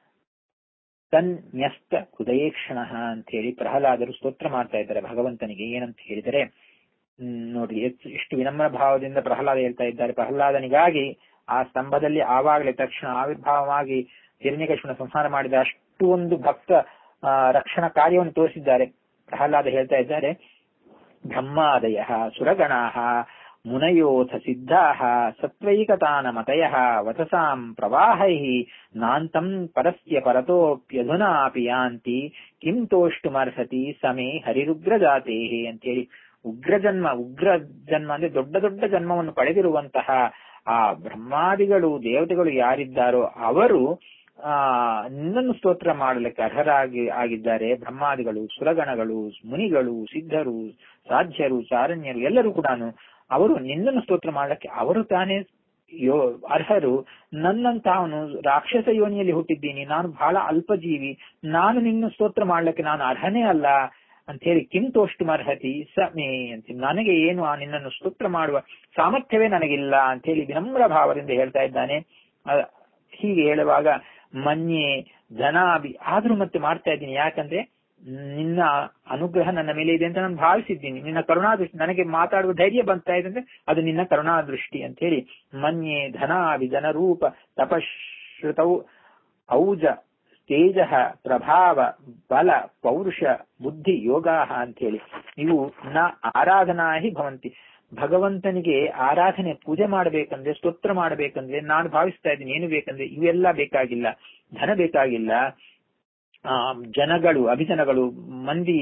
ತನ್ಯಸ್ತ ಹೃದಯೇಕ್ಷಣ ಅಂತ ಹೇಳಿ ಪ್ರಹ್ಲಾದರು ಸ್ತೋತ್ರ ಮಾಡ್ತಾ ಇದ್ದಾರೆ ಭಗವಂತನಿಗೆ ಏನಂತ ಹೇಳಿದರೆ ಹ್ಮ್ ನೋಡ್ರಿ ಎಷ್ಟು ವಿನಮ್ರ ಭಾವದಿಂದ ಪ್ರಹ್ಲಾದ ಹೇಳ್ತಾ ಇದ್ದಾರೆ ಪ್ರಹ್ಲಾದನಿಗಾಗಿ ಆ ಸ್ತಂಭದಲ್ಲಿ ಆವಾಗಲೇ ತಕ್ಷಣ ಆವಿರ್ಭಾವವಾಗಿ ಹಿರಣ್ಯಕೇಶ್ವನ ಸಂಹಾರ ಮಾಡಿದ ಅಷ್ಟು ಒಂದು ಭಕ್ತ ರಕ್ಷಣಾ ಕಾರ್ಯವನ್ನು ತೋರಿಸಿದ್ದಾರೆ ಪ್ರಹ್ಲಾದ ಹೇಳ್ತಾ ಇದ್ದಾರೆ ಬ್ರಹ್ಮಾದಯ ಸುರಗಣಾಹ ಮುನಯೋಥ ಸಿದ್ಧಾಹ ಸತ್ವೈಕತಾನ ಮತಯ ವಚಸಾಂ ಪ್ರವಾಹೈ ನಾಂತಂ ಪರಸ್ಯ ಪರತೋಪ್ಯಧುನಾಪಿ ಯಾಂತಿ ಕಿಂ ತೋಷ್ಟುಮರ್ಹತಿ ಸಮೇ ಹರಿರುಗ್ರಜಾತೆ ಅಂತೇಳಿ ಉಗ್ರ ಜನ್ಮ ಉಗ್ರ ಜನ್ಮ ಅಂದ್ರೆ ದೊಡ್ಡ ದೊಡ್ಡ ಜನ್ಮವನ್ನು ಪಡೆದಿರುವಂತಹ ಆ ಬ್ರಹ್ಮಾದಿಗಳು ದೇವತೆಗಳು ಯಾರಿದ್ದಾರೋ ಅವರು ಆ ನಿನ್ನನ್ನು ಸ್ತೋತ್ರ ಮಾಡಲಿಕ್ಕೆ ಅರ್ಹರಾಗಿ ಆಗಿದ್ದಾರೆ ಬ್ರಹ್ಮಾದಿಗಳು ಸುರಗಣಗಳು ಮುನಿಗಳು ಸಿದ್ಧರು ಸಾಧ್ಯರು ಚಾರಣ್ಯರು ಎಲ್ಲರೂ ಕೂಡ ಅವರು ನಿನ್ನನ್ನು ಸ್ತೋತ್ರ ಮಾಡಲಿಕ್ಕೆ ಅವರು ತಾನೇ ಯೋ ಅರ್ಹರು ನನ್ನಂತ ಅವನು ರಾಕ್ಷಸ ಯೋನಿಯಲ್ಲಿ ಹುಟ್ಟಿದ್ದೀನಿ ನಾನು ಬಹಳ ಅಲ್ಪಜೀವಿ ನಾನು ನಿನ್ನ ಸ್ತೋತ್ರ ಮಾಡ್ಲಿಕ್ಕೆ ನಾನು ಅರ್ಹನೇ ಅಲ್ಲ ಅಂತ ಹೇಳಿ ಕಿಂತೋಷ್ಟು ಅರ್ಹತಿ ಸ ಮೇ ಅಂತ ನನಗೆ ಏನು ಆ ನಿನ್ನನ್ನು ಸ್ತೋತ್ರ ಮಾಡುವ ಸಾಮರ್ಥ್ಯವೇ ನನಗಿಲ್ಲ ಅಂತ ಹೇಳಿ ವಿನಮ್ರ ಭಾವದಿಂದ ಹೇಳ್ತಾ ಇದ್ದಾನೆ ಹೀಗೆ ಹೇಳುವಾಗ ಮನ್ಯೆ ಧನಾಭಿ ಆದ್ರೂ ಮತ್ತೆ ಮಾಡ್ತಾ ಇದ್ದೀನಿ ಯಾಕಂದ್ರೆ ನಿನ್ನ ಅನುಗ್ರಹ ನನ್ನ ಮೇಲೆ ಇದೆ ಅಂತ ನಾನು ಭಾವಿಸಿದ್ದೀನಿ ನಿನ್ನ ಕರುಣಾದೃಷ್ಟಿ ನನಗೆ ಮಾತಾಡುವ ಧೈರ್ಯ ಬಂತಾ ಇದೆ ಅಂದ್ರೆ ಅದು ನಿನ್ನ ಕರುಣಾದೃಷ್ಟಿ ಅಂತ ಹೇಳಿ ಮನ್ಯೆ ಧನಾಭಿ ಧನರೂಪ ತಪಶ್ರುತೌ ಔಜ ತೇಜ ಪ್ರಭಾವ ಬಲ ಪೌರುಷ ಬುದ್ಧಿ ಯೋಗಾಹ ಅಂತ ಹೇಳಿ ಇವು ನ ಆರಾಧನಾ ಹಿ ಭವಂತಿ ಭಗವಂತನಿಗೆ ಆರಾಧನೆ ಪೂಜೆ ಮಾಡಬೇಕಂದ್ರೆ ಸ್ತೋತ್ರ ಮಾಡಬೇಕಂದ್ರೆ ನಾನು ಭಾವಿಸ್ತಾ ಇದ್ದೀನಿ ಏನು ಬೇಕಂದ್ರೆ ಇವೆಲ್ಲ ಬೇಕಾಗಿಲ್ಲ ಧನ ಬೇಕಾಗಿಲ್ಲ ಆ ಜನಗಳು ಅಭಿಜನಗಳು ಮಂದಿ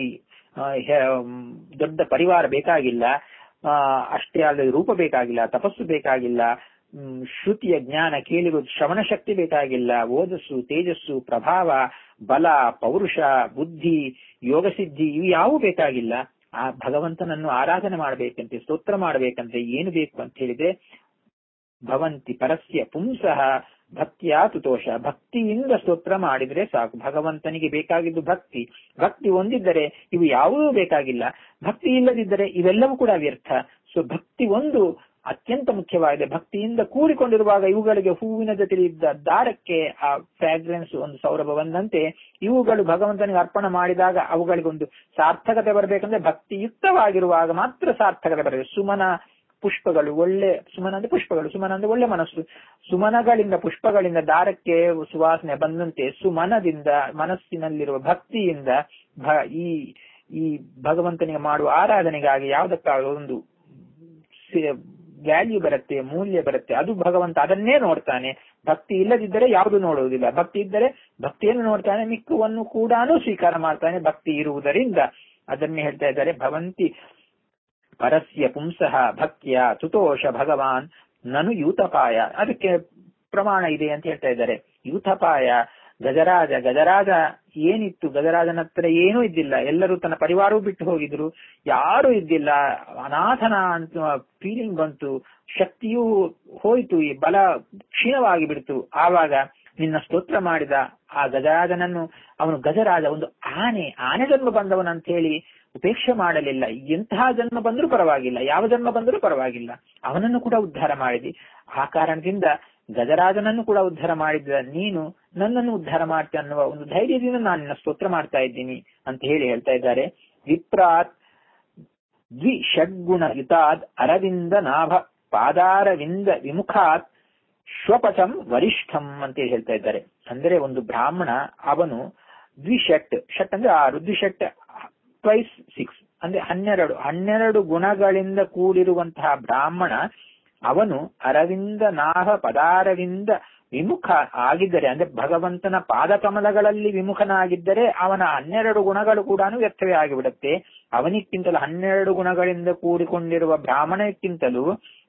ದೊಡ್ಡ ಪರಿವಾರ ಬೇಕಾಗಿಲ್ಲ ಆ ಅಷ್ಟೇ ಅಲ್ಲದೆ ರೂಪ ಬೇಕಾಗಿಲ್ಲ ತಪಸ್ಸು ಬೇಕಾಗಿಲ್ಲ ಶ್ರುತಿಯ ಜ್ಞಾನ ಕೇಳಿರುವುದು ಶ್ರವಣ ಶಕ್ತಿ ಬೇಕಾಗಿಲ್ಲ ಓಜಸ್ಸು ತೇಜಸ್ಸು ಪ್ರಭಾವ ಬಲ ಪೌರುಷ ಬುದ್ಧಿ ಯೋಗಸಿದ್ಧಿ ಇವು ಯಾವೂ ಬೇಕಾಗಿಲ್ಲ ಆ ಭಗವಂತನನ್ನು ಆರಾಧನೆ ಮಾಡಬೇಕಂತೆ ಸ್ತೋತ್ರ ಮಾಡಬೇಕಂತೆ ಏನು ಬೇಕು ಅಂತ ಹೇಳಿದ್ರೆ ಭವಂತಿ ಪರಸ್ಯ ಪುಂಸಃ ಭಕ್ತಿಯ ತುತೋಷ ಭಕ್ತಿಯಿಂದ ಸ್ತೋತ್ರ ಮಾಡಿದ್ರೆ ಸಾಕು ಭಗವಂತನಿಗೆ ಬೇಕಾಗಿದ್ದು ಭಕ್ತಿ ಭಕ್ತಿ ಹೊಂದಿದ್ದರೆ ಇವು ಯಾವುದೂ ಬೇಕಾಗಿಲ್ಲ ಭಕ್ತಿ ಇಲ್ಲದಿದ್ದರೆ ಇವೆಲ್ಲವೂ ಕೂಡ ವ್ಯರ್ಥ ಸೊ ಭಕ್ತಿ ಒಂದು ಅತ್ಯಂತ ಮುಖ್ಯವಾಗಿದೆ ಭಕ್ತಿಯಿಂದ ಕೂಡಿಕೊಂಡಿರುವಾಗ ಇವುಗಳಿಗೆ ಹೂವಿನ ಜೊತೆಲಿ ಇದ್ದ ದಾರಕ್ಕೆ ಆ ಫ್ರಾಗ್ರೆನ್ಸ್ ಒಂದು ಸೌರಭ ಬಂದಂತೆ ಇವುಗಳು ಭಗವಂತನಿಗೆ ಅರ್ಪಣೆ ಮಾಡಿದಾಗ ಅವುಗಳಿಗೊಂದು ಸಾರ್ಥಕತೆ ಬರಬೇಕಂದ್ರೆ ಭಕ್ತಿಯುಕ್ತವಾಗಿರುವಾಗ ಮಾತ್ರ ಸಾರ್ಥಕತೆ ಬರಬೇಕು ಸುಮನ ಪುಷ್ಪಗಳು ಒಳ್ಳೆ ಸುಮನ ಅಂದ್ರೆ ಪುಷ್ಪಗಳು ಸುಮನ ಅಂದ್ರೆ ಒಳ್ಳೆ ಮನಸ್ಸು ಸುಮನಗಳಿಂದ ಪುಷ್ಪಗಳಿಂದ ದಾರಕ್ಕೆ ಸುವಾಸನೆ ಬಂದಂತೆ ಸುಮನದಿಂದ ಮನಸ್ಸಿನಲ್ಲಿರುವ ಭಕ್ತಿಯಿಂದ ಈ ಈ ಭಗವಂತನಿಗೆ ಮಾಡುವ ಆರಾಧನೆಗಾಗಿ ಯಾವುದಕ್ಕಾಗ ಒಂದು ವ್ಯಾಲ್ಯೂ ಬರುತ್ತೆ ಮೂಲ್ಯ ಬರುತ್ತೆ ಅದು ಭಗವಂತ ಅದನ್ನೇ ನೋಡ್ತಾನೆ ಭಕ್ತಿ ಇಲ್ಲದಿದ್ದರೆ ಯಾವುದು ನೋಡುವುದಿಲ್ಲ ಭಕ್ತಿ ಇದ್ದರೆ ಭಕ್ತಿಯನ್ನು ನೋಡ್ತಾನೆ ಮಿಕ್ಕುವನ್ನು ಕೂಡ ಸ್ವೀಕಾರ ಮಾಡ್ತಾನೆ ಭಕ್ತಿ ಇರುವುದರಿಂದ ಅದನ್ನೇ ಹೇಳ್ತಾ ಇದ್ದಾರೆ ಭವಂತಿ ಪರಸ್ಯ ಪುಂಸಃ ಭಕ್ತಿಯ ತುತೋಷ ಭಗವಾನ್ ನನು ಯೂತಪಾಯ ಅದಕ್ಕೆ ಪ್ರಮಾಣ ಇದೆ ಅಂತ ಹೇಳ್ತಾ ಇದ್ದಾರೆ ಯೂತಪಾಯ ಗಜರಾಜ ಗಜರಾಜ ಏನಿತ್ತು ಗಜರಾಜನ ಹತ್ರ ಏನೂ ಇದ್ದಿಲ್ಲ ಎಲ್ಲರೂ ತನ್ನ ಪರಿವಾರವೂ ಬಿಟ್ಟು ಹೋಗಿದ್ರು ಯಾರೂ ಇದ್ದಿಲ್ಲ ಅನಾಥನ ಅಂತ ಫೀಲಿಂಗ್ ಬಂತು ಶಕ್ತಿಯೂ ಹೋಯ್ತು ಈ ಬಲ ಕ್ಷೀಣವಾಗಿ ಬಿಡ್ತು ಆವಾಗ ನಿನ್ನ ಸ್ತೋತ್ರ ಮಾಡಿದ ಆ ಗಜರಾಜನನ್ನು ಅವನು ಗಜರಾಜ ಒಂದು ಆನೆ ಆನೆ ಜನ್ಮ ಬಂದವನಂತ ಹೇಳಿ ಉಪೇಕ್ಷೆ ಮಾಡಲಿಲ್ಲ ಎಂತಹ ಜನ್ಮ ಬಂದರೂ ಪರವಾಗಿಲ್ಲ ಯಾವ ಜನ್ಮ ಬಂದರೂ ಪರವಾಗಿಲ್ಲ ಅವನನ್ನು ಕೂಡ ಉದ್ಧಾರ ಮಾಡಿದಿ ಆ ಕಾರಣದಿಂದ ಗಜರಾಜನನ್ನು ಕೂಡ ಉದ್ಧಾರ ಮಾಡಿದ ನೀನು ನನ್ನನ್ನು ಉದ್ಧಾರ ಮಾಡ್ತೀಯ ಅನ್ನುವ ಒಂದು ಧೈರ್ಯದಿಂದ ನಾನು ನಿನ್ನ ಸ್ತೋತ್ರ ಮಾಡ್ತಾ ಇದ್ದೀನಿ ಅಂತ ಹೇಳಿ ಹೇಳ್ತಾ ಇದ್ದಾರೆ ವಿಪ್ರಾತ್ ದ್ವಿ ಷಡ್ಗುಣ ಯುತಾದ್ ಅರವಿಂದ ನಾಭ ಪಾದಾರವಿಂದ ವಿಮುಖಾತ್ ಶ್ವಪಚಂ ವರಿಷ್ಠಂ ಅಂತ ಹೇಳ್ತಾ ಇದ್ದಾರೆ ಅಂದ್ರೆ ಒಂದು ಬ್ರಾಹ್ಮಣ ಅವನು ದ್ವಿಷಟ್ ಷಟ್ ಅಂದ್ರೆ ಆರು ದ್ವಿಷಟ್ ಟ್ವೈಸ್ ಸಿಕ್ಸ್ ಅಂದ್ರೆ ಹನ್ನೆರಡು ಹನ್ನೆರಡು ಗುಣಗಳಿಂದ ಕೂಡಿರುವಂತಹ ಬ್ರಾಹ್ಮಣ ಅವನು ಅರವಿಂದ ನಾಹ ಪದಾರವಿಂದ ವಿಮುಖ ಆಗಿದ್ದರೆ ಅಂದ್ರೆ ಭಗವಂತನ ಪಾದಕಮಲಗಳಲ್ಲಿ ವಿಮುಖನಾಗಿದ್ದರೆ ಅವನ ಹನ್ನೆರಡು ಗುಣಗಳು ಕೂಡ ವ್ಯರ್ಥವೇ ಆಗಿಬಿಡುತ್ತೆ ಅವನಿಕ್ಕಿಂತಲೂ ಹನ್ನೆರಡು ಗುಣಗಳಿಂದ ಕೂಡಿಕೊಂಡಿರುವ ಬ್ರಾಹ್ಮಣಕ್ಕಿಂತಲೂ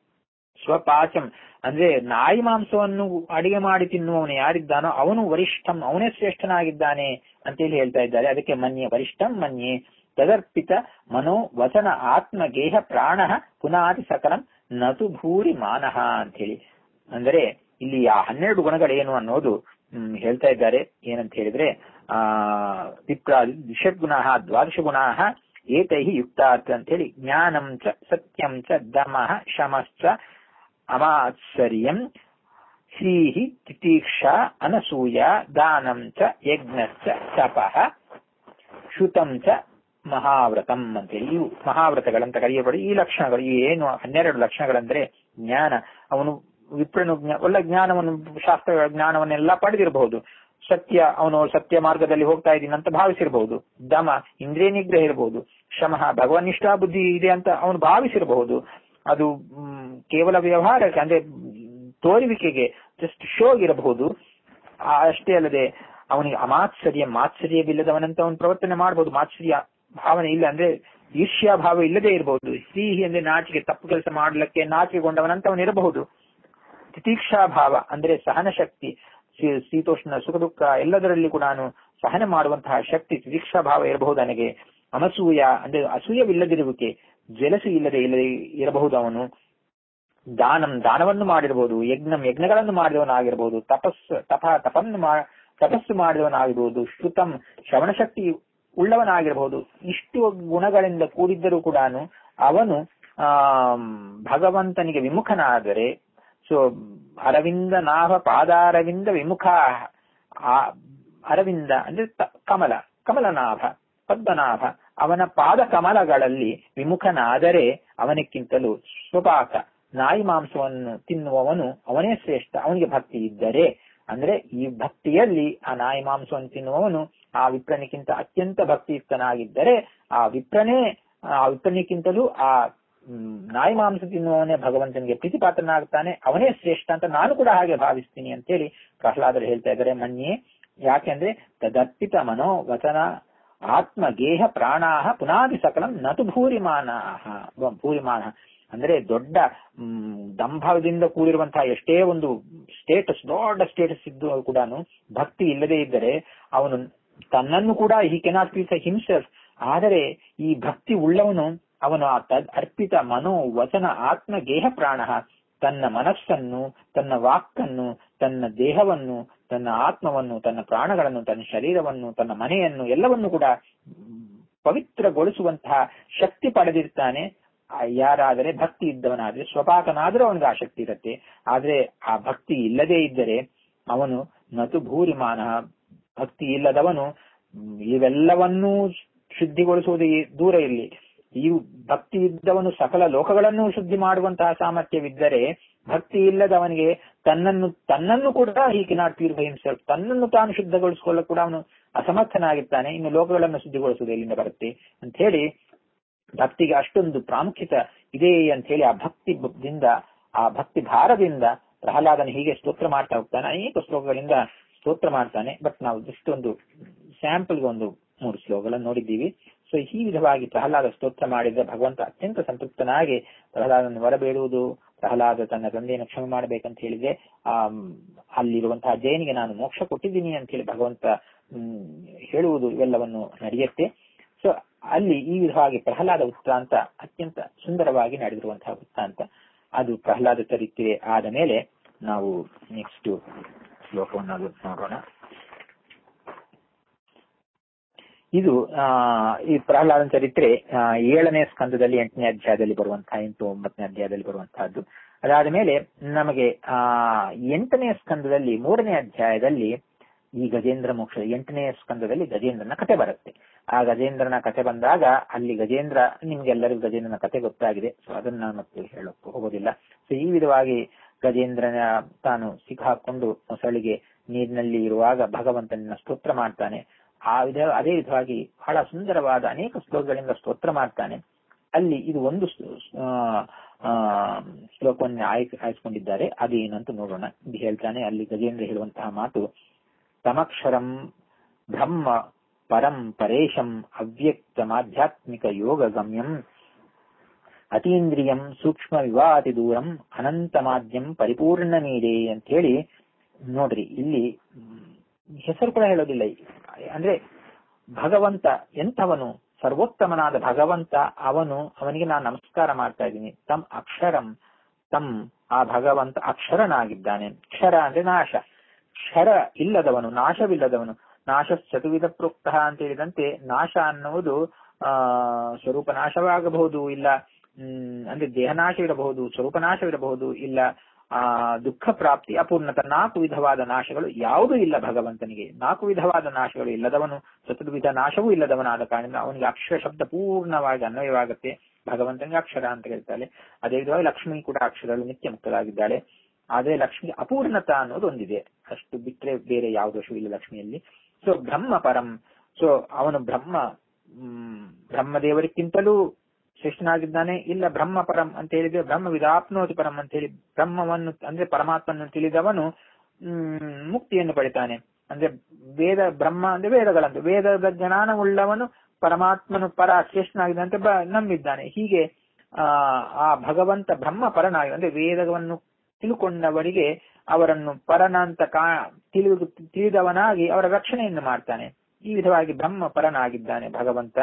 ಸ್ವಪಾಚಂ ಅಂದ್ರೆ ನಾಯಿ ಮಾಂಸವನ್ನು ಅಡಿಗೆ ಮಾಡಿ ತಿನ್ನುವವನು ಯಾರಿದ್ದಾನೋ ಅವನು ವರಿಷ್ಠಂ ಅವನೇ ಶ್ರೇಷ್ಠನಾಗಿದ್ದಾನೆ ಅಂತೇಳಿ ಹೇಳ್ತಾ ಇದ್ದಾರೆ ಅದಕ್ಕೆ ಮನ್ಯೆ ವರಿಷ್ಠಂ ಮನ್ಯೆ ತದರ್ಪಿತ ಮನೋ ವಚನ ಆತ್ಮ ಗೇಹ ಪ್ರಾಣ ಪುನಾತಿ ಸಕಲಂ ನತು ಭೂರಿ ಮಾನಹ ಅಂತ ಹೇಳಿ ಅಂದರೆ ಇಲ್ಲಿ ಆ ಹನ್ನೆರಡು ಗುಣಗಳೇನು ಅನ್ನೋದು ಹ್ಮ್, ಹೇಳ್ತಾ ಇದ್ದಾರೆ ಏನಂತ ಹೇಳಿದ್ರೆ ಆ ವಿಪ್ರ ದ್ವಿಷದ್ಗುಣ ದ್ವಾದಶ ಗುಣ ಏತೈ ಯುಕ್ತಾರ್ಥ ಅಂತ ಹೇಳಿ ಜ್ಞಾನಂ ಚ ಸತ್ಯಂ ಚ ದಮಃ ಶಮಶ್ಚ ಅಮಾತ್ಸರ್ಯಂ ಶ್ರೀಹಿ ತಿತೀಕ್ಷಾ ಅನಸೂಯ ದಾನಂ ಚ ಯಜ್ಞಶ್ಚ ತಪಃ ಶ್ರುತಂ ಚ ಮಹಾವ್ರತಂ ಅಂತೇಳಿ ಇವು ಮಹಾವ್ರತಗಳಂತ ಕರೆಯಬಡಿ ಈ ಲಕ್ಷಣಗಳು ಈ ಏನು ಹನ್ನೆರಡು ಲಕ್ಷಣಗಳಂದ್ರೆ ಜ್ಞಾನ ಅವನು ವಿಪ್ರನು ಜ್ಞಾ- ಒಳ್ಳೆ ಜ್ಞಾನವನ್ನು ಶಾಸ್ತ್ರ ಜ್ಞಾನವನ್ನೆಲ್ಲ ಪಡೆದಿರಬಹುದು ಸತ್ಯ ಅವನು ಸತ್ಯ ಮಾರ್ಗದಲ್ಲಿ ಹೋಗ್ತಾ ಇದ್ದೀನಿ ಅಂತ ಭಾವಿಸಿರಬಹುದು ದಮ ಇಂದ್ರಿಯ ನಿಗ್ರಹ ಇರಬಹುದು ಶಮಃ ಭಗವನ್ನಿಷ್ಠಾ ಬುದ್ಧಿ ಇದೆ ಅಂತ ಅವನು ಭಾವಿಸಿರಬಹುದು ಅದು ಮ್, ಕೇವಲ ವ್ಯವಹಾರಕ್ಕೆ ಅಂದ್ರೆ ಮ್, ತೋರುವಿಕೆಗೆ ಜಸ್ಟ್ ಶೋಗಿರಬಹುದು ಆ, ಅಷ್ಟೇ ಅಲ್ಲದೆ ಅವನಿಗೆ ಅಮಾತ್ಸರ್ಯ ಮಾತ್ಸರ್ಯವಿಲ್ಲದವನಂತ ಅವನು ಪ್ರವರ್ತನೆ ಮಾಡಬಹುದು ಮಾತ್ಸರ್ಯ ಭಾವನೆ ಇಲ್ಲ ಅಂದ್ರೆ ಈರ್ಷ್ಯಾ ಭಾವ ಇಲ್ಲದೆ ಇರಬಹುದು ಸಿಹಿ ಅಂದ್ರೆ ನಾಚಿಕೆ ತಪ್ಪು ಕೆಲಸ ಮಾಡಲಿಕ್ಕೆ ನಾಚಿಕೆಗೊಂಡವನಂತ ಅವನು ಇರಬಹುದು ತಿತೀಕ್ಷಾ ಭಾವ ಅಂದ್ರೆ ಸಹನ ಶಕ್ತಿ ಶೀ- ಶೀತೋಷ್ಣ ಸುಖ ದುಃಖ ಎಲ್ಲದರಲ್ಲಿ ಕೂಡ ನಾನು ಸಹನೆ ಮಾಡುವಂತಹ ಶಕ್ತಿ ತಿತೀಕ್ಷಾ ಭಾವ ಇರಬಹುದು ನನಗೆ ಅನಸೂಯ ಅಂದ್ರೆ ಅಸೂಯವಿಲ್ಲದಿರುವಿಕೆ ಜಲಸು ಇಲ್ಲದೆ ಇಲ್ಲದೆ ಇರಬಹುದು ಅವನು ದಾನಂ ದಾನವನ್ನು ಮಾಡಿರಬಹುದು ಯಜ್ಞಂ ಯಜ್ಞಗಳನ್ನು ಮಾಡಿದವನಾಗಿರಬಹುದು ತಪಸ್ ತಪ ತಪನ್ನು ಮಾ ತಪಸ್ಸು ಮಾಡಿದವನಾಗಿರಬಹುದು ಶ್ರುತಂ ಶ್ರವಣ ಶಕ್ತಿ ಉಳ್ಳವನಾಗಿರಬಹುದು ಇಷ್ಟು ಗುಣಗಳಿಂದ ಕೂಡಿದ್ದರೂ ಕೂಡ ಅವನು ಆ ಭಗವಂತನಿಗೆ ವಿಮುಖನಾದರೆ ಸೊ ಅರವಿಂದ ನಾಭ ಪಾದಾರವಿಂದ ವಿಮುಖ ಆ- ಅರವಿಂದ ಅಂದ್ರೆ ತ- ಕಮಲ ಕಮಲನಾಭ ಪದ್ಮನಾಭ ಅವನ ಪಾದ ಕಮಲಗಳಲ್ಲಿ ವಿಮುಖನಾದರೆ ಅವನಕ್ಕಿಂತಲೂ ಸ್ವಪಾಕ ನಾಯಿ ಮಾಂಸವನ್ನು ತಿನ್ನುವವನು ಅವನೇ ಶ್ರೇಷ್ಠ ಅವನಿಗೆ ಭಕ್ತಿ ಇದ್ದರೆ ಅಂದ್ರೆ ಈ ಭಕ್ತಿಯಲ್ಲಿ ಆ ನಾಯಿ ಮಾಂಸವನ್ನು ತಿನ್ನುವವನು ಆ ವಿಪ್ರನಿಕ್ಕಿಂತ ಅತ್ಯಂತ ಭಕ್ತಿಯುಕ್ತನಾಗಿದ್ದರೆ ಆ ವಿಪ್ರನೇ ಆ ವಿಪ್ರನಿಕ್ಕಿಂತಲೂ ಆ ಹ್ಮ್, ನಾಯಿ ಮಾಂಸ ತಿನ್ನುವವನೇ ಭಗವಂತನಿಗೆ ಪ್ರೀತಿಪಾತ್ರನಾಗ್ತಾನೆ ಅವನೇ ಶ್ರೇಷ್ಠ ಅಂತ ನಾನು ಕೂಡ ಹಾಗೆ ಭಾವಿಸ್ತೀನಿ ಅಂತೇಳಿ ಪ್ರಹ್ಲಾದರು ಹೇಳ್ತಾ ಇದ್ದಾರೆ ಮನ್ಯೆ ಯಾಕೆಂದ್ರೆ ತದರ್ಪಿತ ಮನೋ ವಚನ ಆತ್ಮ ಗೇಹ ಪ್ರಾಣಾಹ ಪುನಾದಿ ಸಕಲಂ ನತು ಭೂರಿಮಾನಾಹ ಭೂರಿಮಾನ ಅಂದ್ರೆ ದೊಡ್ಡ ಮ್, ದಂಭದಿಂದ ಕೂಡಿರುವಂತಹ ಎಷ್ಟೇ ಒಂದು ಸ್ಟೇಟಸ್ ದೊಡ್ಡ ಸ್ಟೇಟಸ್ ಇದ್ದು ಕೂಡ ಭಕ್ತಿ ಇಲ್ಲದೆ ಇದ್ದರೆ ಅವನು ತನ್ನನ್ನು ಕೂಡ ಹಿ ಕೆನಾಟ್ ಫೀಲ್ ಹಿಮ್ಸೆಲ್ಫ್ ಆದರೆ ಈ ಭಕ್ತಿ ಉಳ್ಳವನು ಅವನು ಆ ತದ್ ಅರ್ಪಿತ ಮನೋ ವಚನ ಆತ್ಮ ಗೇಹ ಪ್ರಾಣ ತನ್ನ ಮನಸ್ಸನ್ನು ತನ್ನ ವಾಕ್ಕನ್ನು ತನ್ನ ದೇಹವನ್ನು ತನ್ನ ಆತ್ಮವನ್ನು ತನ್ನ ಪ್ರಾಣಗಳನ್ನು ತನ್ನ ಶರೀರವನ್ನು ತನ್ನ ಮನೆಯನ್ನು ಎಲ್ಲವನ್ನು ಕೂಡ ಪವಿತ್ರಗೊಳಿಸುವಂತಹ ಶಕ್ತಿ ಪಡೆದಿರ್ತಾನೆ ಆ ಯಾರಾದರೆ ಭಕ್ತಿ ಇದ್ದವನಾದ್ರೆ ಸ್ವಪಾಕನಾದ್ರೂ ಅವನಿಗೆ ಆ ಶಕ್ತಿ ಇರುತ್ತೆ ಆದ್ರೆ ಆ ಭಕ್ತಿ ಇಲ್ಲದೇ ಇದ್ದರೆ ಅವನು ನತು ಭೂರಿಮಾನ ಭಕ್ತಿ ಇಲ್ಲದವನು ಮ್, ಇವೆಲ್ಲವನ್ನೂ ಶುದ್ಧಿಗೊಳಿಸುವುದು ಈ- ದೂರ ಇರಲಿ ಈ ಭಕ್ತಿ ಇದ್ದವನು ಸಕಲ ಲೋಕಗಳನ್ನು ಶುದ್ಧಿ ಮಾಡುವಂತಹ ಸಾಮರ್ಥ್ಯವಿದ್ದರೆ ಭಕ್ತಿ ಇಲ್ಲದವನಿಗೆ ತನ್ನನ್ನು ತನ್ನನ್ನು ಕೂಡ ಹಿ ಕೆನಾಟ್ ಪ್ಯೂರಿಫೈ ಹಿಮ್ಸೆಲ್ಫ್ ತನ್ನನ್ನು ತಾನು ಶುದ್ಧಗೊಳಿಸಿಕೊಳ್ಳಲು ಕೂಡ ಅವನು ಅಸಮರ್ಥನಾಗಿರ್ತಾನೆ ಇನ್ನು ಲೋಕಗಳನ್ನು ಶುದ್ಧಿಗೊಳಿಸುವುದು ಎಲ್ಲಿಂದ ಬರುತ್ತೆ ಅಂತ ಹೇಳಿ ಭಕ್ತಿಗೆ ಅಷ್ಟೊಂದು ಪ್ರಾಮುಖ್ಯತೆ ಇದೆ ಅಂತ ಹೇಳಿ ಆ ಭಕ್ತಿದಿಂದ ಆ ಭಕ್ತಿ ಭಾರದಿಂದ ಪ್ರಹ್ಲಾದನ ಹೀಗೆ ಸ್ತೋತ್ರ ಮಾಡ್ತಾ ಹೋಗ್ತಾನೆ ಅನೇಕ ಶ್ಲೋಕಗಳಿಂದ ಸ್ತೋತ್ರ ಮಾಡ್ತಾನೆ ಬಟ್ ನಾವು ಜಸ್ಟ್ ಒಂದು ಸ್ಯಾಂಪಲ್ಗೆ ಒಂದು ಮೂರು ಶ್ಲೋಕಗಳನ್ನು ನೋಡಿದ್ದೀವಿ ಸೊ ಈ ವಿಧವಾಗಿ ಪ್ರಹ್ಲಾದ ಸ್ತೋತ್ರ ಮಾಡಿದ್ರೆ ಭಗವಂತ ಅತ್ಯಂತ ಸಂತೃಪ್ತನಾಗಿ ಪ್ರಹ್ಲಾದನ ಹೊರಬೇಡುವುದು ಪ್ರಹ್ಲಾದ ತನ್ನ ತಂದೆಯನ್ನು ಕ್ಷಮೆ ಮಾಡಬೇಕಂತ ಹೇಳಿದ್ರೆ ಆ ಅಲ್ಲಿರುವಂತಹ ಜೈನಿಗೆ ನಾನು ಮೋಕ್ಷ ಕೊಟ್ಟಿದ್ದೀನಿ ಅಂತ ಹೇಳಿ ಭಗವಂತ ಹ್ಮ್, ಹೇಳುವುದು ಇವೆಲ್ಲವನ್ನು ನಡೆಯುತ್ತೆ ಸೊ ಅಲ್ಲಿ ಈ ವಿಧವಾಗಿ ಪ್ರಹ್ಲಾದ ವೃತ್ತಾಂತ ಅತ್ಯಂತ ಸುಂದರವಾಗಿ ನಡೆದಿರುವಂತಹ ವೃತ್ತಾಂತ ಅದು ಪ್ರಹ್ಲಾದ ಚರಿತ್ರೆ ಆದ ಮೇಲೆ ನಾವು ನೆಕ್ಸ್ಟ್ ಶ್ಲೋಕವನ್ನು ಅದು ನೋಡೋಣ ಇದು ಆ ಈ ಪ್ರಹ್ಲಾದನ ಚರಿತ್ರೆ ಆ, ಏಳನೇ ಸ್ಕಂದದಲ್ಲಿ ಎಂಟನೇ ಅಧ್ಯಾಯದಲ್ಲಿ ಬರುವಂತಹ ಎಂಟು ಒಂಬತ್ತನೇ ಅಧ್ಯಾಯದಲ್ಲಿ ಬರುವಂತಹದ್ದು ಅದಾದ ಮೇಲೆ ನಮಗೆ ಆ ಎಂಟನೇ ಸ್ಕಂದದಲ್ಲಿ ಮೂರನೇ ಅಧ್ಯಾಯದಲ್ಲಿ ಈ ಗಜೇಂದ್ರ ಮೋಕ್ಷ ಎಂಟನೇ ಸ್ಕಂದದಲ್ಲಿ ಗಜೇಂದ್ರನ ಕತೆ ಬರುತ್ತೆ ಆ ಗಜೇಂದ್ರನ ಕತೆ ಬಂದಾಗ ಅಲ್ಲಿ ಗಜೇಂದ್ರ ನಿಮ್ಗೆಲ್ಲರಿಗೂ ಗಜೇಂದ್ರನ ಕತೆ ಗೊತ್ತಾಗಿದೆ ಸೊ ಅದನ್ನ ನಾನು ಮತ್ತೆ ಹೇಳೋಕೆ ಹೋಗೋದಿಲ್ಲ ಸೊ ಈ ವಿಧವಾಗಿ ಗಜೇಂದ್ರನ ತಾನು ಸಿಕ್ಕಾಕೊಂಡು ಮೊಸಳಿಗೆ ನೀರಿನಲ್ಲಿ ಇರುವಾಗ ಭಗವಂತನ ಸ್ತೋತ್ರ ಮಾಡ್ತಾನೆ ಆ ವಿಧ ಅದೇ ವಿಧವಾಗಿ ಬಹಳ ಸುಂದರವಾದ ಅನೇಕ ಶ್ಲೋಕಗಳಿಂದ ಸ್ತೋತ್ರ ಮಾಡ್ತಾನೆ ಅಲ್ಲಿ ಇದು ಒಂದು ಸ್- ಆ, ಆ, ಶ್ಲೋಕವನ್ನು ಆಯ್ಕೆ ಆಯ್ಸ್ಕೊಂಡಿದ್ದಾರೆ ಅದು ಏನಂತ ನೋಡೋಣ ಇದು ಹೇಳ್ತಾನೆ ಅಲ್ಲಿ ಗಜೇಂದ್ರ ಹೇಳುವಂತಹ ಮಾತು ತಮಕ್ಷರಂ ಬ್ರಹ್ಮ ಪರಂ ಪರೇಶಂ ಅವ್ಯಕ್ತಮಾಧ್ಯಾತ್ಮಿಕ ಯೋಗ ಗಮ್ಯಂ ಅತೀಂದ್ರಿಯಂ ಸೂಕ್ಷ್ಮ ವಿವಾತಿ ದೂರಂ ಅನಂತಮಾದ್ಯಂ ಪರಿಪೂರ್ಣ ಮೀರೆ ಅಂತ ಹೇಳಿ ನೋಡ್ರಿ ಇಲ್ಲಿ ಮ್, ಹೆಸರು ಕೂಡ ಹೇಳೋದಿಲ್ಲ ಅಂದ್ರೆ ಭಗವಂತ ಎಂಥವನು ಸರ್ವೋತ್ತಮನಾದ ಭಗವಂತ ಅವನು ಅವನಿಗೆ ನಾನು ನಮಸ್ಕಾರ ಮಾಡ್ತಾ ಇದ್ದೀನಿ ತಮ್ ಅಕ್ಷರಂ ತಮ್ ಆ ಭಗವಂತ ಅಕ್ಷರನಾಗಿದ್ದಾನೆ ಕ್ಷರ ಅಂದ್ರೆ ನಾಶ ಕ್ಷರ ಇಲ್ಲದವನು ನಾಶವಿಲ್ಲದವನು ನಾಶ ಚತುರ್ವಿಧ ಪ್ರೋಕ್ತ ಅಂತ ಹೇಳಿದಂತೆ ನಾಶ ಅನ್ನುವುದು ಆ ಸ್ವರೂಪ ನಾಶವಾಗಬಹುದು ಇಲ್ಲ ಹ್ಮ್ ಅಂದ್ರೆ ದೇಹನಾಶವಿರಬಹುದು ಸ್ವರೂಪ ನಾಶವಿರಬಹುದು ಇಲ್ಲ ಆ ದುಃಖ ಪ್ರಾಪ್ತಿ ಅಪೂರ್ಣತ ನಾಲ್ಕು ವಿಧವಾದ ನಾಶಗಳು ಯಾವುದೂ ಇಲ್ಲ ಭಗವಂತನಿಗೆ ನಾಲ್ಕು ವಿಧವಾದ ನಾಶಗಳು ಇಲ್ಲದವನು ಚತುರ್ವಿಧ ನಾಶವೂ ಇಲ್ಲದವನಾದ ಕಾರಣ ಅವನಿಗೆ ಅಕ್ಷರ ಶಬ್ದ ಪೂರ್ಣವಾಗಿ ಅನ್ವಯವಾಗುತ್ತೆ ಭಗವಂತನಿಗೆ ಅಕ್ಷರ ಅಂತ ಹೇಳ್ತಾಳೆ ಅದೇ ವಿಧವಾಗಿ ಲಕ್ಷ್ಮಿ ಕೂಡ ಅಕ್ಷರಗಳು ನಿತ್ಯ ಮುಕ್ತರಾಗಿದ್ದಾಳೆ ಆದ್ರೆ ಲಕ್ಷ್ಮಿ ಅಪೂರ್ಣತ ಅನ್ನೋದು ಒಂದಿದೆ ಅಷ್ಟು ಬಿಟ್ರೆ ಬೇರೆ ಯಾವ ದೋಷವೂ ಇಲ್ಲ ಲಕ್ಷ್ಮಿಯಲ್ಲಿ ಸೊ ಬ್ರಹ್ಮ ಪರಂ ಸೊ ಅವನು ಬ್ರಹ್ಮ ಹ್ಮ್ ಬ್ರಹ್ಮದೇವರಿಗಿಂತಲೂ ಶ್ರೇಷ್ಠನಾಗಿದ್ದಾನೆ ಇಲ್ಲ ಬ್ರಹ್ಮ ಪರಂ ಅಂತ ಹೇಳಿದ್ರೆ ಬ್ರಹ್ಮ ವಿದಾಪ್ನೋತಿ ಪರಂ ಅಂತ ಹೇಳಿ ಬ್ರಹ್ಮವನ್ನು ಅಂದ್ರೆ ಪರಮಾತ್ಮನ್ನು ತಿಳಿದವನು ಹ್ಮ್ ಮುಕ್ತಿಯನ್ನು ಪಡಿತಾನೆ ಅಂದ್ರೆ ವೇದ ಬ್ರಹ್ಮ ಅಂದ್ರೆ ವೇದಗಳಂತೆ ವೇದದ ಜ್ಞಾನವುಳ್ಳವನು ಪರಮಾತ್ಮನು ಪರ ಶ್ರೇಷ್ಠನಾಗಿದ್ದಂತೆ ಬ- ನಂಬಿದ್ದಾನೆ ಹೀಗೆ ಆ ಆ ಭಗವಂತ ಬ್ರಹ್ಮ ಪರನಾಗಿ ಅಂದ್ರೆ ವೇದವನ್ನು ತಿಳ್ಕೊಂಡವರಿಗೆ ಅವರನ್ನು ಪರನ ಅಂತ ಕಾ ತಿಳಿದು ತಿಳಿದವನಾಗಿ ಅವರ ರಕ್ಷಣೆಯನ್ನು ಮಾಡ್ತಾನೆ ಈ ವಿಧವಾಗಿ ಬ್ರಹ್ಮ ಪರನಾಗಿದ್ದಾನೆ ಭಗವಂತ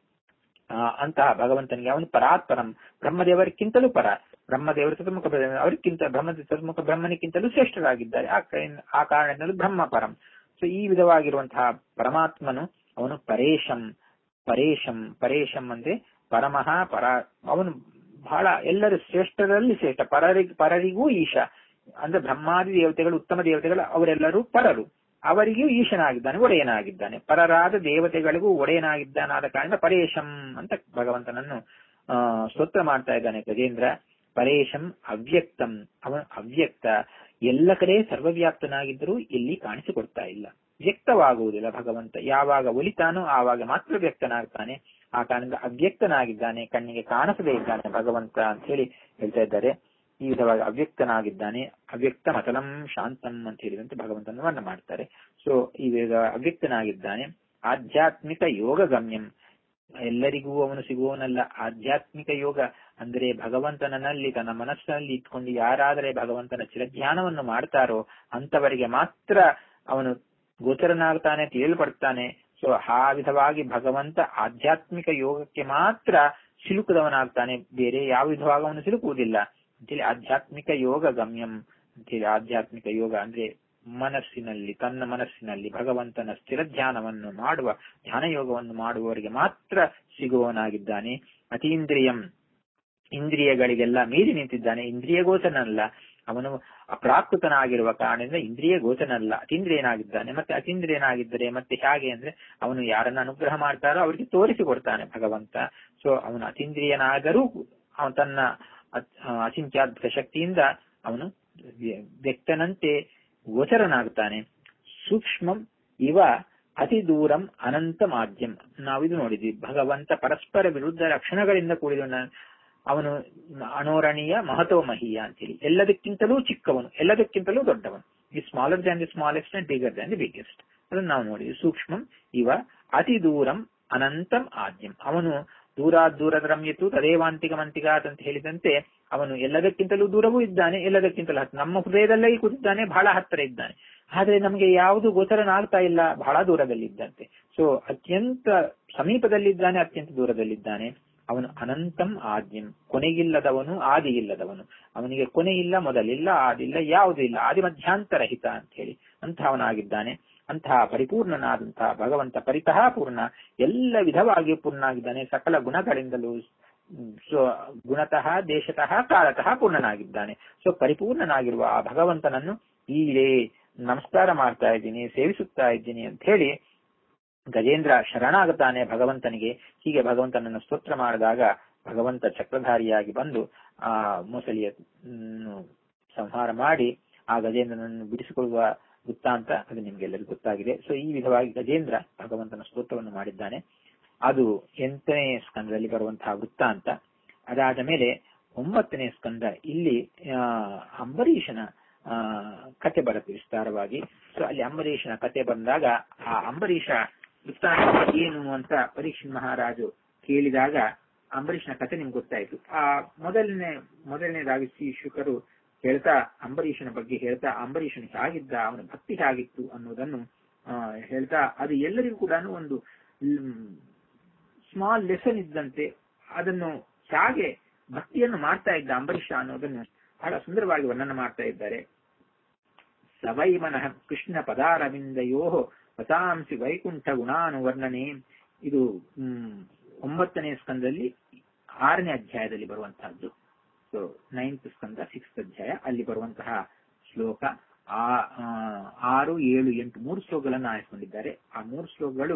ಆ, ಅಂತಹ ಭಗವಂತನಿಗೆ ಅವನು ಪರಾತ್ಪರಂ ಬ್ರಹ್ಮದೇವರಿಗಿಂತಲೂ ಪರ ಬ್ರಹ್ಮದೇವರ ಚತುರ್ಮುಖ ಬ್ರಹ್ಮ- ಅವರಿಗಿಂತ ಬ್ರಹ್ಮ ಚತುರ್ಮುಖ ಬ್ರಹ್ಮನಿಗಿಂತಲೂ ಶ್ರೇಷ್ಠರಾಗಿದ್ದಾರೆ ಆ ಕೈ- ಆ ಕಾರಣದಿಂದಲೂ ಬ್ರಹ್ಮ ಪರಂ ಸೊ ಈ ವಿಧವಾಗಿರುವಂತಹ ಪರಮಾತ್ಮನು ಅವನು ಪರೇಶಂ ಪರೇಶಂ ಪರೇಶಂ ಅಂದ್ರೆ ಪರಮಃ ಪರ ಅವನು ಬಹಳ ಎಲ್ಲರೂ ಶ್ರೇಷ್ಠರಲ್ಲಿ ಶ್ರೇಷ್ಠ ಪರರಿಗೆ ಪರರಿಗೂ ಈಶ ಅಂದ್ರೆ ಬ್ರಹ್ಮಾದಿ ದೇವತೆಗಳು ಉತ್ತಮ ದೇವತೆಗಳು ಅವರೆಲ್ಲರೂ ಪರರು ಅವರಿಗೂ ಈಶನಾಗಿದ್ದಾನೆ ಒಡೆಯನಾಗಿದ್ದಾನೆ ಪರರಾದ ದೇವತೆಗಳಿಗೂ ಒಡೆಯನಾಗಿದ್ದಾನಾದ ಕಾರಣ ಪರೇಶಂ ಅಂತ ಭಗವಂತನನ್ನು ಆ ಸ್ತೋತ್ರ ಮಾಡ್ತಾ ಇದ್ದಾನೆ ಗಜೇಂದ್ರ ಪರೇಶಂ ಅವ್ಯಕ್ತಂ ಅವನು ಅವ್ಯಕ್ತ ಎಲ್ಲ ಕಡೆ ಸರ್ವವ್ಯಾಪ್ತನಾಗಿದ್ದರೂ ಇಲ್ಲಿ ಕಾಣಿಸಿಕೊಡ್ತಾ ಇಲ್ಲ ವ್ಯಕ್ತವಾಗುವುದಿಲ್ಲ ಭಗವಂತ ಯಾವಾಗ ಒಲಿತಾನೋ ಆವಾಗ ಮಾತ್ರ ವ್ಯಕ್ತನಾಗ್ತಾನೆ ಆ ಕಾರಣದಿಂದ ಅವ್ಯಕ್ತನಾಗಿದ್ದಾನೆ ಕಣ್ಣಿಗೆ ಕಾಣಿಸದೇ ಇದ್ದಾನೆ ಭಗವಂತ ಅಂತ ಹೇಳಿ ಹೇಳ್ತಾ ಇದ್ದಾರೆ ಈ ವಿಧವಾಗಿ ಅವ್ಯಕ್ತನಾಗಿದ್ದಾನೆ ಅವ್ಯಕ್ತ ಮತಲಂ ಶಾಂತಂ ಅಂತ ಹೇಳಿದಂತೆ ಭಗವಂತನ ವರ್ಣ ಮಾಡ್ತಾರೆ ಸೊ ಈ ವಿಧ ಅವ್ಯಕ್ತನಾಗಿದ್ದಾನೆ ಆಧ್ಯಾತ್ಮಿಕ ಯೋಗ ಗಮ್ಯಂ ಎಲ್ಲರಿಗೂ ಅವನು ಸಿಗುವವನಲ್ಲ ಆಧ್ಯಾತ್ಮಿಕ ಯೋಗ ಅಂದ್ರೆ ಭಗವಂತನಲ್ಲಿ ತನ್ನ ಮನಸ್ಸಿನಲ್ಲಿ ಇಟ್ಕೊಂಡು ಯಾರಾದರೆ ಭಗವಂತನ ಚಿರಜ್ಞಾನವನ್ನು ಮಾಡ್ತಾರೋ ಅಂತವರಿಗೆ ಮಾತ್ರ ಅವನು ಗೋಚರನಾಗ್ತಾನೆ ತಿಳಿಯಲ್ಪಡ್ತಾನೆ ಸೊ ಆ ವಿಧವಾಗಿ ಭಗವಂತ ಆಧ್ಯಾತ್ಮಿಕ ಯೋಗಕ್ಕೆ ಮಾತ್ರ ಸಿಲುಕದವನಾಗ್ತಾನೆ ಬೇರೆ ಯಾವ ವಿಧವಾಗಿ ಅವನು ಸಿಲುಕುವುದಿಲ್ಲ ಅಂತೇಳಿ ಆಧ್ಯಾತ್ಮಿಕ ಯೋಗ ಗಮ್ಯಂ ಅಂತೇಳಿ ಆಧ್ಯಾತ್ಮಿಕ ಯೋಗ ಅಂದ್ರೆ ಮನಸ್ಸಿನಲ್ಲಿ ತನ್ನ ಮನಸ್ಸಿನಲ್ಲಿ ಭಗವಂತನ ಸ್ಥಿರ ಧ್ಯಾನವನ್ನು ಮಾಡುವ ಧ್ಯಾನ ಯೋಗವನ್ನು ಮಾಡುವವರಿಗೆ ಮಾತ್ರ ಸಿಗುವವನಾಗಿದ್ದಾನೆ ಅತೀಂದ್ರಿಯಂ ಇಂದ್ರಿಯಗಳಿಗೆಲ್ಲ ಮೀರಿ ನಿಂತಿದ್ದಾನೆ ಇಂದ್ರಿಯ ಗೋಚರನಲ್ಲ ಅವನು ಅಪ್ರಾಕೃತನಾಗಿರುವ ಕಾರಣದಿಂದ ಇಂದ್ರಿಯ ಗೋಚರನಲ್ಲ ಅತೀಂದ್ರಿಯನಾಗಿದ್ದಾನೆ ಮತ್ತೆ ಅತೀಂದ್ರಿಯನಾಗಿದ್ದರೆ ಮತ್ತೆ ಹೇಗೆ ಅಂದ್ರೆ ಅವನು ಯಾರನ್ನ ಅನುಗ್ರಹ ಮಾಡ್ತಾರೋ ಅವರಿಗೆ ತೋರಿಸಿಕೊಡ್ತಾನೆ ಭಗವಂತ ಸೊ ಅವನು ಅತೀಂದ್ರಿಯನಾದರೂ ಅವನು ತನ್ನ ಅತ್- ಆ, ಅಚಿಂತ್ಯಾದ್ಭುತ ಶಕ್ತಿಯಿಂದ ಅವನು ವ್ಯ- ವ್ಯಕ್ತನಂತೆ ಗೋಚರನಾಗ್ತಾನೆ ಸೂಕ್ಷ್ಮಂ ಇವ ಅತಿ ದೂರಂ ಅನಂತ ಮಾಧ್ಯಂ ನಾವಿದು ನೋಡಿದ್ವಿ ಭಗವಂತ ಪರಸ್ಪರ ವಿರುದ್ಧ ಲಕ್ಷಣಗಳಿಂದ ಕೂಡಿದ ಅವನು ಅನೋರಣೀಯ ಮಹತೋ ಮಹೀಯ ಅಂತೇಳಿ ಎಲ್ಲದಕ್ಕಿಂತಲೂ ಚಿಕ್ಕವನು ಎಲ್ಲದಕ್ಕಿಂತಲೂ ದೊಡ್ಡವನು ಈ smaller than the smallest and bigger than the biggest ಅದನ್ನು ನಾವು ನೋಡಿದ್ವಿ ಸೂಕ್ಷ್ಮಂ ಇವ ಅತಿ ದೂರಂ ಅನಂತಂ ಆದ್ಯಂ ಅವನು ದೂರ ದೂರದ ರಮ್ಯತು ತದೇವಾಂತಿಗಮಂತಿಗಾತ್ ಅಂತ ಹೇಳಿದಂತೆ ಅವನು ಎಲ್ಲದಕ್ಕಿಂತಲೂ ದೂರವೂ ಇದ್ದಾನೆ ಎಲ್ಲದಕ್ಕಿಂತಲೂ ಹತ್ತು ನಮ್ಮ ಹೃದಯದಲ್ಲೇ ಕೂತಿದ್ದಾನೆ ಬಹಳ ಹತ್ತಿರ ಇದ್ದಾನೆ ಆದ್ರೆ ನಮಗೆ ಯಾವುದು ಗೋಚರನಾಗ್ತಾ ಇಲ್ಲ ಬಹಳ ದೂರದಲ್ಲಿದ್ದಂತೆ ಸೊ ಅತ್ಯಂತ ಸಮೀಪದಲ್ಲಿದ್ದಾನೆ ಅತ್ಯಂತ ದೂರದಲ್ಲಿದ್ದಾನೆ ಅವನು ಅನಂತಂ ಆದ್ಯಂ ಕೊನೆಗಿಲ್ಲದವನು ಆದಿ ಇಲ್ಲದವನು ಅವನಿಗೆ ಕೊನೆ ಇಲ್ಲ ಮೊದಲಿಲ್ಲ ಆದಿಲ್ಲ ಯಾವುದೂ ಇಲ್ಲ ಆದಿ ಮಧ್ಯಾಂತರಹಿತ ಅಂತ ಹೇಳಿ ಅಂತಹವನಾಗಿದ್ದಾನೆ ಅಂತಹ ಪರಿಪೂರ್ಣನಾದಂತಹ ಭಗವಂತ ಪರಿತಃ ಪೂರ್ಣ ಎಲ್ಲ ವಿಧವಾಗಿಯೂ ಪೂರ್ಣನಾಗಿದ್ದಾನೆ ಸಕಲ ಗುಣಗಳಿಂದಲೂ ಸೊ ಗುಣತಃ ದೇಶತಃ ಕಾಲತಃ ಪೂರ್ಣನಾಗಿದ್ದಾನೆ ಸೊ ಪರಿಪೂರ್ಣನಾಗಿರುವ ಆ ಭಗವಂತನನ್ನು ಈರೇ ನಮಸ್ಕಾರ ಮಾಡ್ತಾ ಇದ್ದೀನಿ ಸೇವಿಸುತ್ತಾ ಇದ್ದೀನಿ ಅಂತ ಹೇಳಿ ಗಜೇಂದ್ರ ಶರಣಾಗುತ್ತಾನೆ ಭಗವಂತನಿಗೆ ಹೀಗೆ ಭಗವಂತನನ್ನು ಸ್ತೋತ್ರ ಮಾಡಿದಾಗ ಭಗವಂತ ಚಕ್ರಧಾರಿಯಾಗಿ ಬಂದು ಆ ಮೊಸಲಿಯ ಸಂಹಾರ ಮಾಡಿ ಆ ಗಜೇಂದ್ರನನ್ನು ಬಿಡಿಸಿಕೊಳ್ಳುವ ವೃತ್ತಾಂತ ಅದು ನಿಮ್ಗೆಲ್ಲರಿಗೂ ಗೊತ್ತಾಗಿದೆ ಸೊ ಈ ವಿಧವಾಗಿ ಗಜೇಂದ್ರ ಭಗವಂತನ ಸ್ತೋತ್ರವನ್ನು ಮಾಡಿದ್ದಾನೆ ಅದು ಎಂಟನೇ ಸ್ಕಂದದಲ್ಲಿ ಬರುವಂತಹ ವೃತ್ತಾಂತ ಅದಾದ ಮೇಲೆ ಒಂಬತ್ತನೇ ಸ್ಕಂದ ಇಲ್ಲಿ ಆ ಅಂಬರೀಷನ ಆ ಕತೆ ಬರುತ್ತೆ ವಿಸ್ತಾರವಾಗಿ ಸೊ ಅಲ್ಲಿ ಅಂಬರೀಷನ ಕತೆ ಬಂದಾಗ ಆ ಅಂಬರೀಷ ವೃತ್ತಾಂತ ಏನು ಅಂತ ಪರೀಕ್ಷನ್ ಮಹಾರಾಜು ಕೇಳಿದಾಗ ಅಂಬರೀಷನ ಕತೆ ನಿಮ್ಗೆ ಗೊತ್ತಾಯ್ತು ಆ ಮೊದಲನೇ ಮೊದಲನೇದಾಗಿ ಶ್ರೀ ಶುಕರು ಹೇಳ್ತಾ ಅಂಬರೀಷನ ಬಗ್ಗೆ ಹೇಳ್ತಾ ಅಂಬರೀಷನ್ ಹೇಗಿದ್ದ ಅವನ ಭಕ್ತಿ ಹೇಗಿತ್ತು ಅನ್ನೋದನ್ನು ಹೇಳ್ತಾ ಅದು ಎಲ್ಲರಿಗೂ ಕೂಡ ಒಂದು ಸ್ಮಾಲ್ ಲೆಸನ್ ಇದ್ದಂತೆ ಅದನ್ನು ಹೇಗೆ ಭಕ್ತಿಯನ್ನು ಮಾಡ್ತಾ ಇದ್ದ ಅಂಬರೀಷ ಅನ್ನೋದನ್ನು ಬಹಳ ಸುಂದರವಾಗಿ ವರ್ಣನೆ ಮಾಡ್ತಾ ಇದ್ದಾರೆ ಸವೈ ಮನಃ ಕೃಷ್ಣ ಪದಾರವಿಂದಯೋ ವತಾಂಸಿ ವೈಕುಂಠ ಗುಣಾನುವರ್ಣನೆ ಇದು ಹ್ಮ್ ಒಂಬತ್ತನೇ ಸ್ಕಂದದಲ್ಲಿ ಆರನೇ ಅಧ್ಯಾಯದಲ್ಲಿ ಬರುವಂತಹದ್ದು ಸೊ ನೈನ್ತ್ ಸ್ಕಂದ ಸಿಕ್ಸ್ತ್ ಅಧ್ಯಾಯ ಅಲ್ಲಿ ಬರುವಂತಹ ಶ್ಲೋಕ ಆ ಆರು ಏಳು ಎಂಟು ಮೂರು ಶ್ಲೋಕಗಳನ್ನು ಆಯ್ಕೊಂಡಿದ್ದಾರೆ ಆ ಮೂರು ಶ್ಲೋಕಗಳು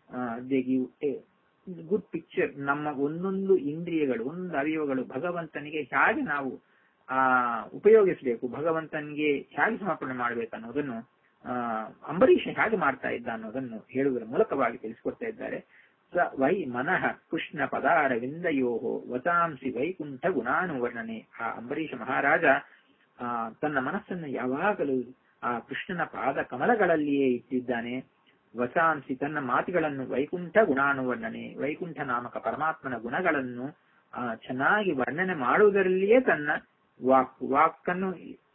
ಗುಡ್ ಪಿಕ್ಚರ್ ನಮ್ಮ ಒಂದೊಂದು ಇಂದ್ರಿಯಗಳು ಒಂದು ಅವಯವಗಳು ಭಗವಂತನಿಗೆ ಹೇಗೆ ನಾವು ಆ ಉಪಯೋಗಿಸಬೇಕು ಭಗವಂತನಿಗೆ ಹೇಗೆ ಸಮರ್ಪಣೆ ಮಾಡಬೇಕು ಅನ್ನೋದನ್ನು ಆ ಅಂಬರೀಷ ಹೇಗೆ ಮಾಡ್ತಾ ಇದ್ದ ಅನ್ನೋದನ್ನು ಹೇಳುವುದರ ಮೂಲಕವಾಗಿ ತಿಳಿಸಿಕೊಡ್ತಾ ಇದ್ದಾರೆ ಸ ವೈ ಮನಃ ಕೃಷ್ಣ ಪದಾರವಿಂದಯೋಹೋ ವತಾಂಸಿ ವೈಕುಂಠ ಗುಣಾನುವರ್ಣನೆ ಆ ಅಂಬರೀಷ ಮಹಾರಾಜ ಆ ತನ್ನ ಮನಸ್ಸನ್ನು ಯಾವಾಗಲೂ ಆ ಕೃಷ್ಣನ ಪಾದ ಕಮಲಗಳಲ್ಲಿಯೇ ಇಟ್ಟಿದ್ದಾನೆ ವಸಾಂಸಿ ತನ್ನ ಮಾತುಗಳನ್ನು ವೈಕುಂಠ ಗುಣಾನುವರ್ಣನೆ ವೈಕುಂಠ ನಾಮಕ ಪರಮಾತ್ಮನ ಗುಣಗಳನ್ನು ಆ ಚೆನ್ನಾಗಿ ವರ್ಣನೆ ಮಾಡುವುದರಲ್ಲಿಯೇ ತನ್ನ ವಾಕ್ ವಾಕನ್ನು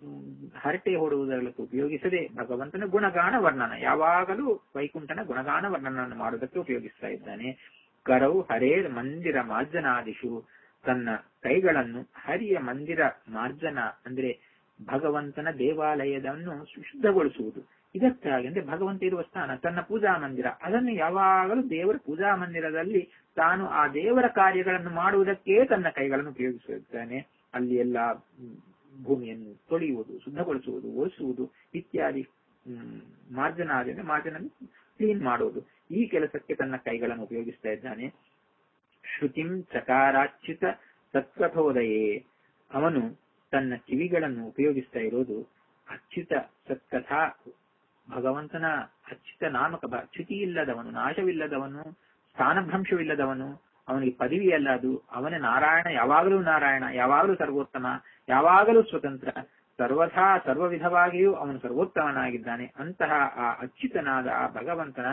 ಹರಟೆ ಹೊಡುವುದಕ್ಕೆ ಉಪಯೋಗಿಸದೆ ಭಗವಂತನ ಗುಣಗಾನ ವರ್ಣನ ಯಾವಾಗಲೂ ವೈಕುಂಠನ ಗುಣಗಾನ ವರ್ಣನವನ್ನು ಮಾಡುವುದಕ್ಕೆ ಉಪಯೋಗಿಸ್ತಾ ಇದ್ದಾನೆ ಕರವು ಹರೇರ್ ಮಂದಿರ ಮಾರ್ಜನಾದಿಶು ತನ್ನ ಕೈಗಳನ್ನು ಹರಿಯ ಮಂದಿರ ಮಾರ್ಜನ ಅಂದ್ರೆ ಭಗವಂತನ ದೇವಾಲಯದನ್ನು ಶುದ್ಧಗೊಳಿಸುವುದು ಇದಕ್ಕಾಗಿ ಅಂದ್ರೆ ಭಗವಂತ ಇರುವ ಸ್ಥಾನ ತನ್ನ ಪೂಜಾ ಮಂದಿರ ಅದನ್ನು ಯಾವಾಗಲೂ ದೇವರ ಪೂಜಾ ಮಂದಿರದಲ್ಲಿ ತಾನು ಆ ದೇವರ ಕಾರ್ಯಗಳನ್ನು ಮಾಡುವುದಕ್ಕೆ ತನ್ನ ಕೈಗಳನ್ನು ಉಪಯೋಗಿಸುತ್ತಾನೆ ಅಲ್ಲಿ ಎಲ್ಲ ಭೂಮಿಯನ್ನು ತೊಳೆಯುವುದು ಶುದ್ಧಗೊಳಿಸುವುದು ಒರೆಸುವುದು ಇತ್ಯಾದಿ ಮಾರ್ಜನ ಆದ್ರೆ ಮಾರ್ಜನ ಕ್ಲೀನ್ ಮಾಡುವುದು ಈ ಕೆಲಸಕ್ಕೆ ತನ್ನ ಕೈಗಳನ್ನು ಉಪಯೋಗಿಸ್ತಾ ಇದ್ದಾನೆ ಶ್ರುತಿಂ ಚಕಾರಾಚ್ಯುತ ಸತ್ಕಥೋದಯೇ ಅವನು ತನ್ನ ಕಿವಿಗಳನ್ನು ಉಪಯೋಗಿಸ್ತಾ ಇರೋದು ಅಚ್ಯುತ ಸತ್ಕಥಾ ಭಗವಂತನ ಅಚ್ಯುತ ನಾಮಕ ಚ್ಯುತಿ ಇಲ್ಲದವನು ನಾಶವಿಲ್ಲದವನು ಸ್ಥಾನಭ್ರಂಶವಿಲ್ಲದವನು ಅವನಿಗೆ ಪದವಿ ಅಲ್ಲ ಅದು ಅವನ ನಾರಾಯಣ ಯಾವಾಗಲೂ ನಾರಾಯಣ ಯಾವಾಗಲೂ ಸರ್ವೋತ್ತಮ ಯಾವಾಗಲೂ ಸ್ವತಂತ್ರ ಸರ್ವಥಾ ಸರ್ವ ವಿಧವಾಗಿಯೂ ಅವನು ಸರ್ವೋತ್ತಮನಾಗಿದ್ದಾನೆ ಅಂತಹ ಆ ಅಚ್ಯುತನಾದ ಆ ಭಗವಂತನ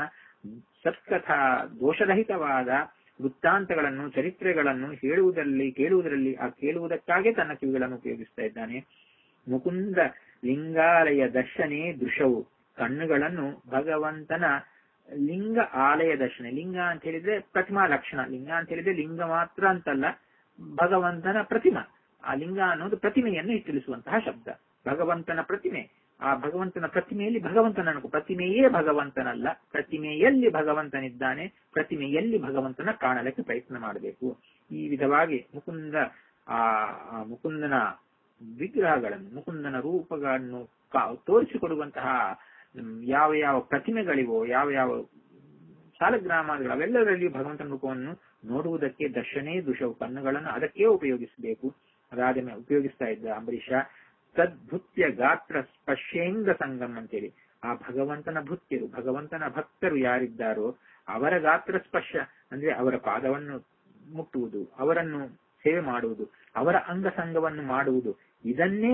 ಸತ್ಕಥಾ ದೋಷರಹಿತವಾದ ವೃತ್ತಾಂತಗಳನ್ನು ಚರಿತ್ರೆಗಳನ್ನು ಹೇಳುವುದರಲ್ಲಿ ಕೇಳುವುದರಲ್ಲಿ ಆ ಕೇಳುವುದಕ್ಕಾಗಿ ತನ್ನ ಕಿವಿಗಳನ್ನು ಉಪಯೋಗಿಸ್ತಾ ಇದ್ದಾನೆ ಮುಕುಂದ ಲಿಂಗಾಲಯ ದರ್ಶನೇ ದೃಶವು ಕಣ್ಣುಗಳನ್ನು ಭಗವಂತನ ಲಿಂಗ ಆಲಯ ದರ್ಶನ ಲಿಂಗ ಅಂತ ಹೇಳಿದ್ರೆ ಪ್ರತಿಮಾ ಲಕ್ಷಣ ಲಿಂಗ ಅಂತ ಹೇಳಿದ್ರೆ ಲಿಂಗ ಮಾತ್ರ ಅಂತಲ್ಲ ಭಗವಂತನ ಪ್ರತಿಮಾ ಆ ಲಿಂಗ ಅನ್ನೋದು ಪ್ರತಿಮೆಯನ್ನು ತಿಳಿಸುವಂತಹ ಶಬ್ದ ಭಗವಂತನ ಪ್ರತಿಮೆ ಆ ಭಗವಂತನ ಪ್ರತಿಮೆಯಲ್ಲಿ ಭಗವಂತನನ್ನು ಪ್ರತಿಮೆಯೇ ಭಗವಂತನಲ್ಲ ಪ್ರತಿಮೆಯಲ್ಲಿ ಭಗವಂತನಿದ್ದಾನೆ ಪ್ರತಿಮೆಯಲ್ಲಿ ಭಗವಂತನ ಕಾಣಲಿಕ್ಕೆ ಪ್ರಯತ್ನ ಮಾಡಬೇಕು ಈ ವಿಧವಾಗಿ ಮುಕುಂದ ಆ ಮುಕುಂದನ ವಿಗ್ರಹಗಳನ್ನು ಮುಕುಂದನ ರೂಪಗಳನ್ನು ತೋರಿಸಿಕೊಡುವಂತಹ ಯಾವ ಯಾವ ಪ್ರತಿಮೆಗಳಿವೋ ಯಾವ ಯಾವ ಸಾಲಗ್ರಾಮಗಳು ಅವೆಲ್ಲದರಲ್ಲಿಯೂ ಭಗವಂತನ ರೂಪವನ್ನು ನೋಡುವುದಕ್ಕೆ ದರ್ಶನೇ ದುಷವು ಕಣ್ಣುಗಳನ್ನು ಅದಕ್ಕೆ ಉಪಯೋಗಿಸಬೇಕು ಅದಾದ ಮೇಲೆ ಉಪಯೋಗಿಸ್ತಾ ಇದ್ದ ಅಂಬರೀಷ ತದ್ಭುತ್ಯ ಗಾತ್ರ ಸ್ಪರ್ಶೇಂಗ ಸಂಗಮ್ ಅಂತೇಳಿ ಆ ಭಗವಂತನ ಭೃತ್ಯರು ಭಗವಂತನ ಭಕ್ತರು ಯಾರಿದ್ದಾರೋ ಅವರ ಗಾತ್ರ ಸ್ಪರ್ಶ ಅಂದ್ರೆ ಅವರ ಪಾದವನ್ನು ಮುಟ್ಟುವುದು ಅವರನ್ನು ಸೇವೆ ಮಾಡುವುದು ಅವರ ಅಂಗಸಂಗವನ್ನು ಮಾಡುವುದು ಇದನ್ನೇ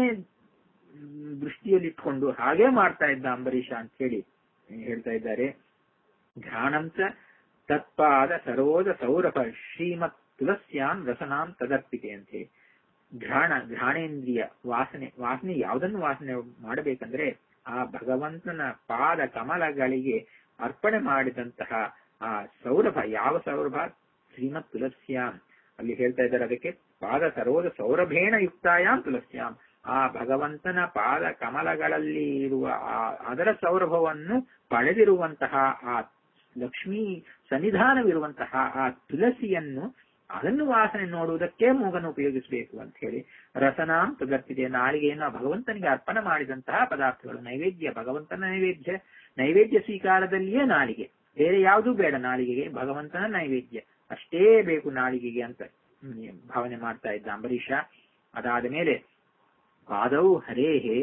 ದೃಷ್ಟಿಯಲ್ಲಿಟ್ಕೊಂಡು ಹಾಗೆ ಮಾಡ್ತಾ ಇದ್ದ ಅಂಬರೀಷ ಅಂತ ಹೇಳಿ ಹೇಳ್ತಾ ಇದ್ದಾರೆ ಘ್ರಾಣಂಚ ತತ್ಪಾದ ಸರೋಜ ಸೌರಭ ಶ್ರೀಮತ್ ತುಳಸ್ಯಾಂ ರಸನಾಂ ತದರ್ಪಿತೆ ಅಂತ ಹೇಳಿ ಘ್ರಾಣ ಘ್ರಾಣೇಂದ್ರಿಯ ವಾಸನೆ ವಾಸನೆ ಯಾವುದನ್ನು ವಾಸನೆ ಮಾಡಬೇಕಂದ್ರೆ ಆ ಭಗವಂತನ ಪಾದ ಕಮಲಗಳಿಗೆ ಅರ್ಪಣೆ ಮಾಡಿದಂತಹ ಆ ಸೌರಭ ಯಾವ ಸೌರಭ ಶ್ರೀಮತ್ ತುಳಸ್ಯಾಂ ಅಲ್ಲಿ ಹೇಳ್ತಾ ಇದ್ದಾರೆ ಅದಕ್ಕೆ ಪಾದ ಸರೋಜ ಸೌರಭೇಣ ಯುಕ್ತಾಯಾಮ್ ತುಳಸ್ಯಾಂ ಆ ಭಗವಂತನ ಪಾದ ಕಮಲಗಳಲ್ಲಿ ಇರುವ ಆ ಅದರ ಸೌರಭವನ್ನು ಪಡೆದಿರುವಂತಹ ಆ ಲಕ್ಷ್ಮೀ ಸನ್ನಿಧಾನವಿರುವಂತಹ ಆ ತುಳಸಿಯನ್ನು ಅದನ್ನು ವಾಸನೆ ನೋಡುವುದಕ್ಕೆ ಮೂಗನ್ನು ಉಪಯೋಗಿಸಬೇಕು ಅಂತ ಹೇಳಿ ರಸನಾಂ ತಗರ್ತಿದೆ ನಾಲಿಗೆಯನ್ನು ಆ ಭಗವಂತನಿಗೆ ಅರ್ಪಣೆ ಮಾಡಿದಂತಹ ಪದಾರ್ಥಗಳು ನೈವೇದ್ಯ ಭಗವಂತನ ನೈವೇದ್ಯ ನೈವೇದ್ಯ ಸ್ವೀಕಾರದಲ್ಲಿಯೇ ನಾಲಿಗೆ ಬೇರೆ ಯಾವುದೂ ಬೇಡ ನಾಲಿಗೆಗೆ ಭಗವಂತನ ನೈವೇದ್ಯ ಅಷ್ಟೇ ಬೇಕು ನಾಲಿಗೆಗೆ ಅಂತ ಹ್ಮ್, ಭಾವನೆ ಮಾಡ್ತಾ ಇದ್ದ ಅಂಬರೀಷ ಅದಾದ ಮೇಲೆ ಪಾದವು ಹರೇಹೇ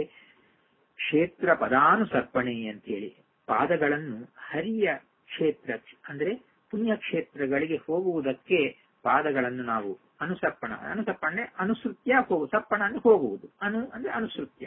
ಕ್ಷೇತ್ರ ಪದಾನುಸರ್ಪಣೆ ಅಂತೇಳಿ ಪಾದಗಳನ್ನು ಹರಿಯ ಕ್ಷೇತ್ರ ಅಂದ್ರೆ ಪುಣ್ಯ ಕ್ಷೇತ್ರಗಳಿಗೆ ಹೋಗುವುದಕ್ಕೆ ಪಾದಗಳನ್ನು ನಾವು ಅನುಸರ್ಪಣ ಅನುಸರ್ಪಣೆ ಅನುಸೃತ್ಯ ಹೋಗು ಸರ್ಪಣ ಅಂದ್ರೆ ಹೋಗುವುದು ಅನು ಅಂದ್ರೆ ಅನುಸೃತ್ಯ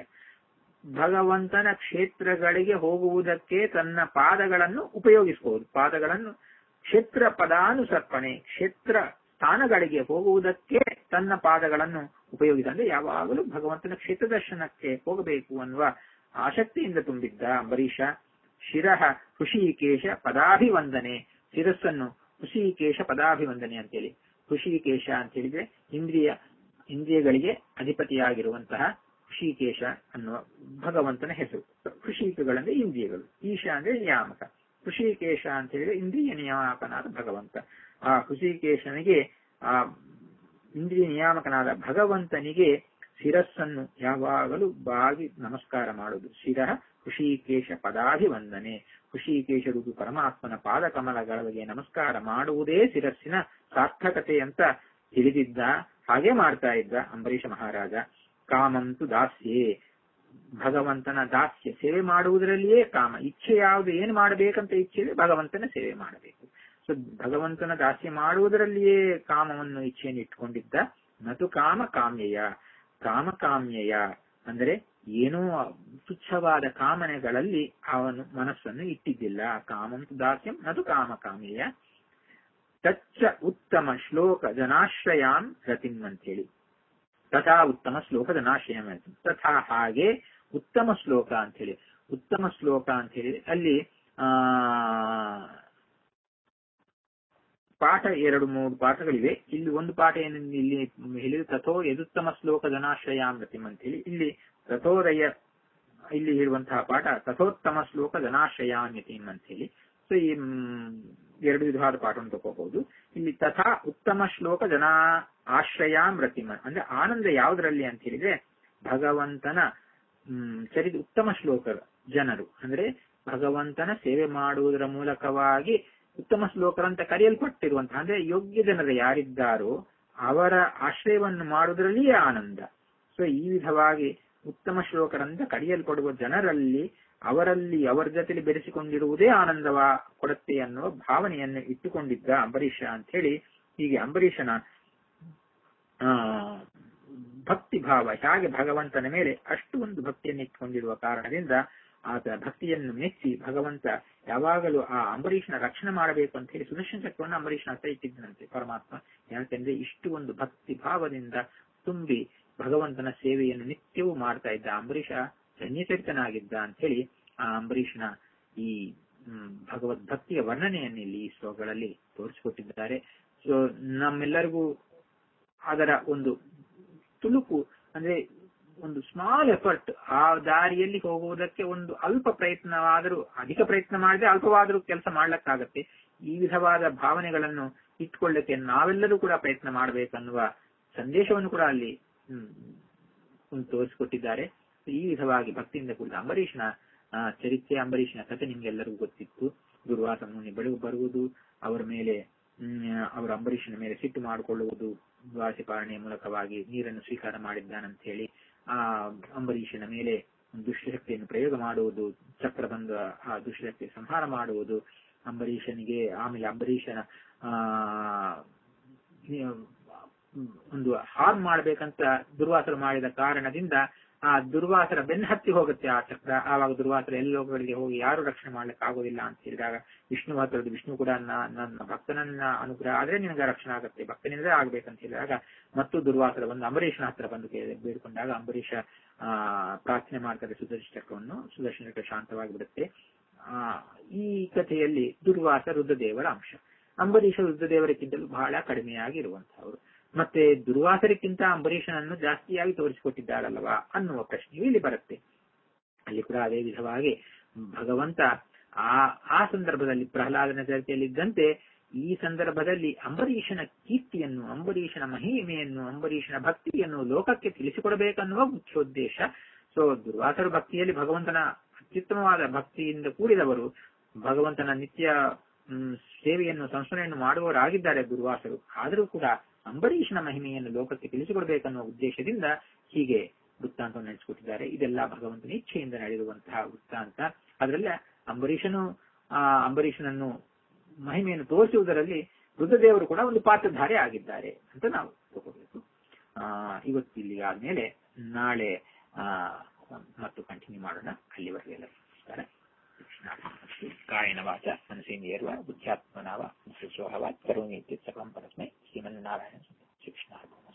ಭಗವಂತನ ಕ್ಷೇತ್ರಗಳಿಗೆ ಹೋಗುವುದಕ್ಕೆ ತನ್ನ ಪಾದಗಳನ್ನು ಉಪಯೋಗಿಸಬಹುದು ಪಾದಗಳನ್ನು ಕ್ಷೇತ್ರ ಪದಾನುಸರ್ಪಣೆ ಕ್ಷೇತ್ರ ಸ್ಥಾನಗಳಿಗೆ ಹೋಗುವುದಕ್ಕೆ ತನ್ನ ಪಾದಗಳನ್ನು ಉಪಯೋಗಿಸ ಅಂದ್ರೆ ಯಾವಾಗಲೂ ಭಗವಂತನ ಕ್ಷೇತ್ರ ದರ್ಶನಕ್ಕೆ ಹೋಗಬೇಕು ಅನ್ನುವ ಆಸಕ್ತಿಯಿಂದ ತುಂಬಿದ್ದ ಅಂಬರೀಷ ಶಿರಹ ಹೃಷಿಕೇಶ ಪದಾಭಿವಂದನೆ ಶಿರಸ್ಸನ್ನು ಹೃಷಿಕೇಶ ಪದಾಭಿವಂದನೆ ಅಂತೇಳಿ ಹೃಷಿಕೇಶ ಅಂತ ಹೇಳಿದ್ರೆ ಇಂದ್ರಿಯ ಇಂದ್ರಿಯಗಳಿಗೆ ಅಧಿಪತಿಯಾಗಿರುವಂತಹ ಹೃಷಿಕೇಶ ಅನ್ನುವ ಭಗವಂತನ ಹೆಸರು ಹೃಷಿಕಗಳಂದ್ರೆ ಇಂದ್ರಿಯಗಳು ಈಶ ಅಂದ್ರೆ ನಿಯಾಮಕ ಹೃಷಿಕೇಶ ಅಂತ ಹೇಳಿದ್ರೆ ಇಂದ್ರಿಯ ನಿಯಾಮಕನಾದ ಭಗವಂತ ಆ ಹೃಷಿಕೇಶನಿಗೆ ಆ ಇಂದ್ರಿಯ ನಿಯಾಮಕನಾದ ಭಗವಂತನಿಗೆ ಶಿರಸ್ಸನ್ನು ಯಾವಾಗಲೂ ಬಾಗಿ ನಮಸ್ಕಾರ ಮಾಡುವುದು ಶಿರ ಹೃಷಿಕೇಶ ಪದಾಭಿವಂದನೆ ಹೃಷಿಕೇಶರುದು ಪರಮಾತ್ಮನ ಪಾದ ಕಮಲಗಳಿಗೆ ನಮಸ್ಕಾರ ಮಾಡುವುದೇ ಶಿರಸ್ಸಿನ ಸಾರ್ಥಕತೆ ಅಂತ ತಿಳಿದಿದ್ದ ಹಾಗೆ ಮಾಡ್ತಾ ಇದ್ದ ಅಂಬರೀಷ ಮಹಾರಾಜ ಕಾಮಂತು ದಾಸ್ಯೇ ಭಗವಂತನ ದಾಸ್ಯ ಸೇವೆ ಮಾಡುವುದರಲ್ಲಿಯೇ ಕಾಮ ಇಚ್ಛೆ ಯಾವುದು ಏನು ಮಾಡಬೇಕಂತ ಇಚ್ಛೆ ಇದೆ ಭಗವಂತನ ಸೇವೆ ಮಾಡಬೇಕು ಸೊ ಭಗವಂತನ ದಾಸ್ಯ ಮಾಡುವುದರಲ್ಲಿಯೇ ಕಾಮವನ್ನು ಇಚ್ಛೆಯನ್ನು ಇಟ್ಕೊಂಡಿದ್ದ ನತು ಕಾಮ ಕಾಮ್ಯಯ ಕಾಮ ಕಾಮ್ಯಯ ಅಂದರೆ ಏನೋ ತುಚ್ಛವಾದ ಕಾಮನೆಗಳಲ್ಲಿ ಅವನು ಮನಸ್ಸನ್ನು ಇಟ್ಟಿದ್ದಿಲ್ಲ ಕಾಮಂತು ದಾಸ್ಯಂ ನದು ಕಾಮ ಕಾಮ್ಯಯ ತಚ್ಚ ಉತ್ತಮ ಶ್ಲೋಕ ಜನಾಶ್ರಯಾಂ ರತಿಂ ಅಂತೇಳಿ ತಥಾ ಉತ್ತಮ ಶ್ಲೋಕ ಜನಾಶ್ರಯಂ ಅಂತ ತಥಾ ಹಾಗೆ ಉತ್ತಮ ಶ್ಲೋಕ ಅಂತ ಹೇಳಿ ಉತ್ತಮ ಶ್ಲೋಕ ಅಂತ ಹೇಳಿ ಅಲ್ಲಿ ಆ ಪಾಠ ಎರಡು ಮೂರು ಪಾಠಗಳಿವೆ ಇಲ್ಲಿ ಒಂದು ಪಾಠ ಏನು ಇಲ್ಲಿ ಹೇಳಿದ ತಥೋ ಯದುತ್ತಮ ಶ್ಲೋಕ ಜನಾಶ್ರಯಾಮೃತಿಂ ಅಂತ ಹೇಳಿ ಇಲ್ಲಿ ತಥೋದಯ ಇಲ್ಲಿ ಇರುವಂತಹ ಪಾಠ ತಥೋತ್ತಮ ಶ್ಲೋಕ ಜನಾಶ್ರಯಾಮ್ಯತಿಂ ಅಂತ ಹೇಳಿ ಸೊ ಈ ಮ್, ಎರಡು ವಿಧವಾದ ಪಾಠವನ್ನು ತಗೋಬಹುದು ಇಲ್ಲಿ ತಥಾ ಉತ್ತಮ ಶ್ಲೋಕ ಜನ ಆಶ್ರಯಾಮೃತಿಮ ಅಂದ್ರೆ ಆನಂದ ಯಾವುದರಲ್ಲಿ ಅಂತ ಹೇಳಿದ್ರೆ ಭಗವಂತನ ಹ್ಮ್ ಚರಿತ ಉತ್ತಮ ಶ್ಲೋಕ ಜನರು ಅಂದ್ರೆ ಭಗವಂತನ ಸೇವೆ ಮಾಡುವುದರ ಮೂಲಕವಾಗಿ ಉತ್ತಮ ಶ್ಲೋಕರಂತ ಕರೆಯಲ್ಪಟ್ಟಿರುವಂತಹ ಅಂದ್ರೆ ಯೋಗ್ಯ ಜನರು ಯಾರಿದ್ದಾರೋ ಅವರ ಆಶ್ರಯವನ್ನು ಮಾಡುವುದರಲ್ಲಿಯೇ ಆನಂದ ಸೊ ಈ ವಿಧವಾಗಿ ಉತ್ತಮ ಶ್ಲೋಕರಂತ ಕರೆಯಲ್ಪಡುವ ಜನರಲ್ಲಿ ಅವರಲ್ಲಿ ಅವರ ಜೊತೆಲಿ ಬೆರೆಸಿಕೊಂಡಿರುವುದೇ ಆನಂದವ ಕೊಡುತ್ತೆ ಅನ್ನುವ ಭಾವನೆಯನ್ನು ಇಟ್ಟುಕೊಂಡಿದ್ದ ಅಂಬರೀಷ ಅಂತ ಹೇಳಿ ಹೀಗೆ ಅಂಬರೀಷನ ಆ ಭಕ್ತಿ ಭಾವ ಹೇಗೆ ಭಗವಂತನ ಮೇಲೆ ಅಷ್ಟು ಒಂದು ಭಕ್ತಿಯನ್ನು ಇಟ್ಟುಕೊಂಡಿರುವ ಕಾರಣದಿಂದ ಆತ ಭಕ್ತಿಯನ್ನು ಮೆಚ್ಚಿ ಭಗವಂತ ಯಾವಾಗಲೂ ಆ ಅಂಬರೀಷನ ರಕ್ಷಣೆ ಮಾಡಬೇಕು ಅಂತ ಹೇಳಿ ಸುದರ್ಶನ ಚಕ್ರವನ್ನು ಅಂಬರೀಷನ ಹತ್ರ ಇಟ್ಟಿದ್ದನಂತೆ ಪರಮಾತ್ಮ ಯಾಕಂದ್ರೆ ಇಷ್ಟು ಒಂದು ಭಕ್ತಿ ಭಾವದಿಂದ ತುಂಬಿ ಭಗವಂತನ ಸೇವೆಯನ್ನು ನಿತ್ಯವೂ ಮಾಡ್ತಾ ಇದ್ದ ಅಂಬರೀಷ ಧನ್ಯಚರಿತನಾಗಿದ್ದ ಅಂತ ಹೇಳಿ ಆ ಅಂಬರೀಷನ ಈ ಹ್ಮ್, ಭಗವದ್ ಭಕ್ತಿಯ ವರ್ಣನೆಯನ್ನು ಇಲ್ಲಿ ಈ ಶ್ಲೋಕಗಳಲ್ಲಿ ತೋರಿಸಿಕೊಟ್ಟಿದ್ದಾರೆ ಸೊ ನಮ್ಮೆಲ್ಲರಿಗೂ ಅದರ ಒಂದು ತುಳುಕು ಅಂದ್ರೆ ಒಂದು ಸ್ಮಾಲ್ ಎಫರ್ಟ್ ಆ ದಾರಿಯಲ್ಲಿ ಹೋಗುವುದಕ್ಕೆ ಒಂದು ಅಲ್ಪ ಪ್ರಯತ್ನವಾದರೂ ಅಧಿಕ ಪ್ರಯತ್ನ ಮಾಡಿದ್ರೆ ಅಲ್ಪವಾದರೂ ಕೆಲಸ ಮಾಡ್ಲಿಕ್ಕಾಗತ್ತೆ ಈ ವಿಧವಾದ ಭಾವನೆಗಳನ್ನು ಇಟ್ಕೊಳ್ಳಕ್ಕೆ ನಾವೆಲ್ಲರೂ ಕೂಡ ಪ್ರಯತ್ನ ಮಾಡಬೇಕನ್ನುವ ಸಂದೇಶವನ್ನು ಕೂಡ ಅಲ್ಲಿ ಹ್ಮ್, ಒಂದು ತೋರಿಸಿಕೊಟ್ಟಿದ್ದಾರೆ ಈ ವಿಧವಾಗಿ ಭಕ್ತಿಯಿಂದ ಕೂಡಿದ ಅಂಬರೀಷನ ಆ, ಚರಿತ್ರೆ ಅಂಬರೀಷನ ಕಥೆ ನಿಮ್ಗೆಲ್ಲರಿಗೂ ಗೊತ್ತಿತ್ತು ದುರ್ವಾಸ ಮುನಿ ಬೆಳಗು ಬರುವುದು ಅವರ ಮೇಲೆ ಹ್ಮ್, ಅವರ ಅಂಬರೀಷನ ಮೇಲೆ ಸಿಟ್ಟು ಮಾಡಿಕೊಳ್ಳುವುದು ದ್ವಾಸಿಪಾರಣೆಯ ಮೂಲಕವಾಗಿ ನೀರನ್ನು ಸ್ವೀಕಾರ ಮಾಡಿದ್ದಾನಂತ ಹೇಳಿ ಆ ಅಂಬರೀಷನ ಮೇಲೆ ಒಂದು ದುಷ್ಟಶಕ್ತಿಯನ್ನು ಪ್ರಯೋಗ ಮಾಡುವುದು ಚಕ್ರ ಬಂದು ಆ ದುಷ್ಟಶಕ್ತಿ ಸಂಹಾರ ಮಾಡುವುದು ಅಂಬರೀಷನಿಗೆ ಆಮೇಲೆ ಅಂಬರೀಷನ ಆ ಒಂದು ಹಾರ್ಮ್ ಮಾಡ್ಬೇಕಂತ ದುರ್ವಾಸರು ಮಾಡಿದ ಕಾರಣದಿಂದ ಆ ದುರ್ವಾಸರ ಬೆನ್ನ ಹತ್ತಿ ಹೋಗುತ್ತೆ ಆ ಚಕ್ರ ಆವಾಗ ದುರ್ವಾಸರ ಎಲ್ಲ ಲೋಕಗಳಿಗೆ ಹೋಗಿ ಯಾರು ರಕ್ಷಣೆ ಮಾಡ್ಲಿಕ್ಕೆ ಆಗೋದಿಲ್ಲ ಅಂತ ಹೇಳಿದಾಗ ವಿಷ್ಣು ಹತ್ತಿರದ ವಿಷ್ಣು ಕೂಡ ನ- ನನ್ನ ಭಕ್ತನನ್ನ ಅನುಗ್ರಹ ಆದ್ರೆ ನಿನಗೆ ರಕ್ಷಣೆ ಆಗುತ್ತೆ ಭಕ್ತನಿಂದ ಆಗ್ಬೇಕಂತ ಹೇಳಿದಾಗ ಮತ್ತು ದುರ್ವಾಸರ ಬಂದು ಅಂಬರೀಷನ ಹತ್ರ ಬಂದು ಕೇಳಿ ಬೇಡ್ಕೊಂಡಾಗ ಅಂಬರೀಷ ಆ ಪ್ರಾರ್ಥನೆ ಮಾಡ್ತಾರೆ ಸುದರ್ಶನ ಚಕ್ರವನ್ನು ಸುದರ್ಶನ ಚಕ್ರ ಶಾಂತವಾಗಿ ಬಿಡುತ್ತೆ ಆ ಈ ಕಥೆಯಲ್ಲಿ ದುರ್ವಾಸ ರುದ್ರದೇವರ ಅಂಶ ಅಂಬರೀಷ ರುದ್ರದೇವರಕ್ಕಿಂತಲೂ ಬಹಳ ಕಡಿಮೆಯಾಗಿರುವಂತಹವರು ಮತ್ತೆ ದುರ್ವಾಸರಿಕ್ಕಿಂತ ಅಂಬರೀಷನನ್ನು ಜಾಸ್ತಿಯಾಗಿ ತೋರಿಸಿಕೊಟ್ಟಿದ್ದಾರಲ್ವಾ ಅನ್ನುವ ಪ್ರಶ್ನೆಯು ಇಲ್ಲಿ ಬರುತ್ತೆ ಅಲ್ಲಿ ಕೂಡ ಅದೇ ವಿಧವಾಗಿ ಭಗವಂತ ಆ ಆ ಸಂದರ್ಭದಲ್ಲಿ ಪ್ರಹ್ಲಾದನ ಚರ್ಚೆಯಲ್ಲಿದ್ದಂತೆ ಈ ಸಂದರ್ಭದಲ್ಲಿ ಅಂಬರೀಷನ ಕೀರ್ತಿಯನ್ನು ಅಂಬರೀಷನ ಮಹಿಮೆಯನ್ನು ಅಂಬರೀಷನ ಭಕ್ತಿಯನ್ನು ಲೋಕಕ್ಕೆ ತಿಳಿಸಿಕೊಡಬೇಕನ್ನುವ ಮುಖ್ಯೋದ್ದೇಶ ಸೊ ದುರ್ವಾಸರ ಭಕ್ತಿಯಲ್ಲಿ ಭಗವಂತನ ಅತ್ಯುತ್ತಮವಾದ ಭಕ್ತಿಯಿಂದ ಕೂಡಿದವರು ಭಗವಂತನ ನಿತ್ಯ ಹ್ಮ್, ಸೇವೆಯನ್ನು ಸಂಸ್ಮರಣೆಯನ್ನು ಮಾಡುವವರಾಗಿದ್ದಾರೆ ದುರ್ವಾಸರು ಆದರೂ ಕೂಡ ಅಂಬರೀಷನ ಮಹಿಮೆಯನ್ನು ಲೋಕಕ್ಕೆ ತಿಳಿಸಿಕೊಡಬೇಕನ್ನುವ ಉದ್ದೇಶದಿಂದ ಹೀಗೆ ವೃತ್ತಾಂತವನ್ನು ನಡೆಸಿಕೊಟ್ಟಿದ್ದಾರೆ ಇದೆಲ್ಲ ಭಗವಂತನ ಇಚ್ಛೆಯಿಂದ ನಡೆದಿರುವಂತಹ ವೃತ್ತಾಂತ ಅದರಲ್ಲ ಅಂಬರೀಷನು ಆ ಅಂಬರೀಷನನ್ನು ಮಹಿಮೆಯನ್ನು ತೋರಿಸುವುದರಲ್ಲಿ ರುದ್ರದೇವರು ಕೂಡ ಒಂದು ಪಾತ್ರಧಾರೆ ಆಗಿದ್ದಾರೆ ಅಂತ ನಾವು ತಗೋಬೇಕು ಆ ಇವತ್ತು ಇಲ್ಲಿ ಆದ್ಮೇಲೆ ನಾಳೆ ಆ ಮತ್ತು ಕಂಟಿನ್ಯೂ ಮಾಡೋಣ ಅಲ್ಲಿವರೆಗೆಲ್ಲ ನಮಸ್ಕಾರ ಕೃಷ್ಣಾರ್ಪಣಮಸ್ತು. ಕಾಯನ ವಾಚ ಮನಸ್ಸೇಂದ್ರಿಯರ್ವ ಬುದ್ಧ್ಯಾತ್ಮನಾವ ಸೋಹವ ಕರೋಮಿ ಸರ್ವಂ ಪರಸ್ಮೈ ಶ್ರೀಮನ್ನಾರಾಯಣ ಶ್ರೀಕೃಷ್ಣ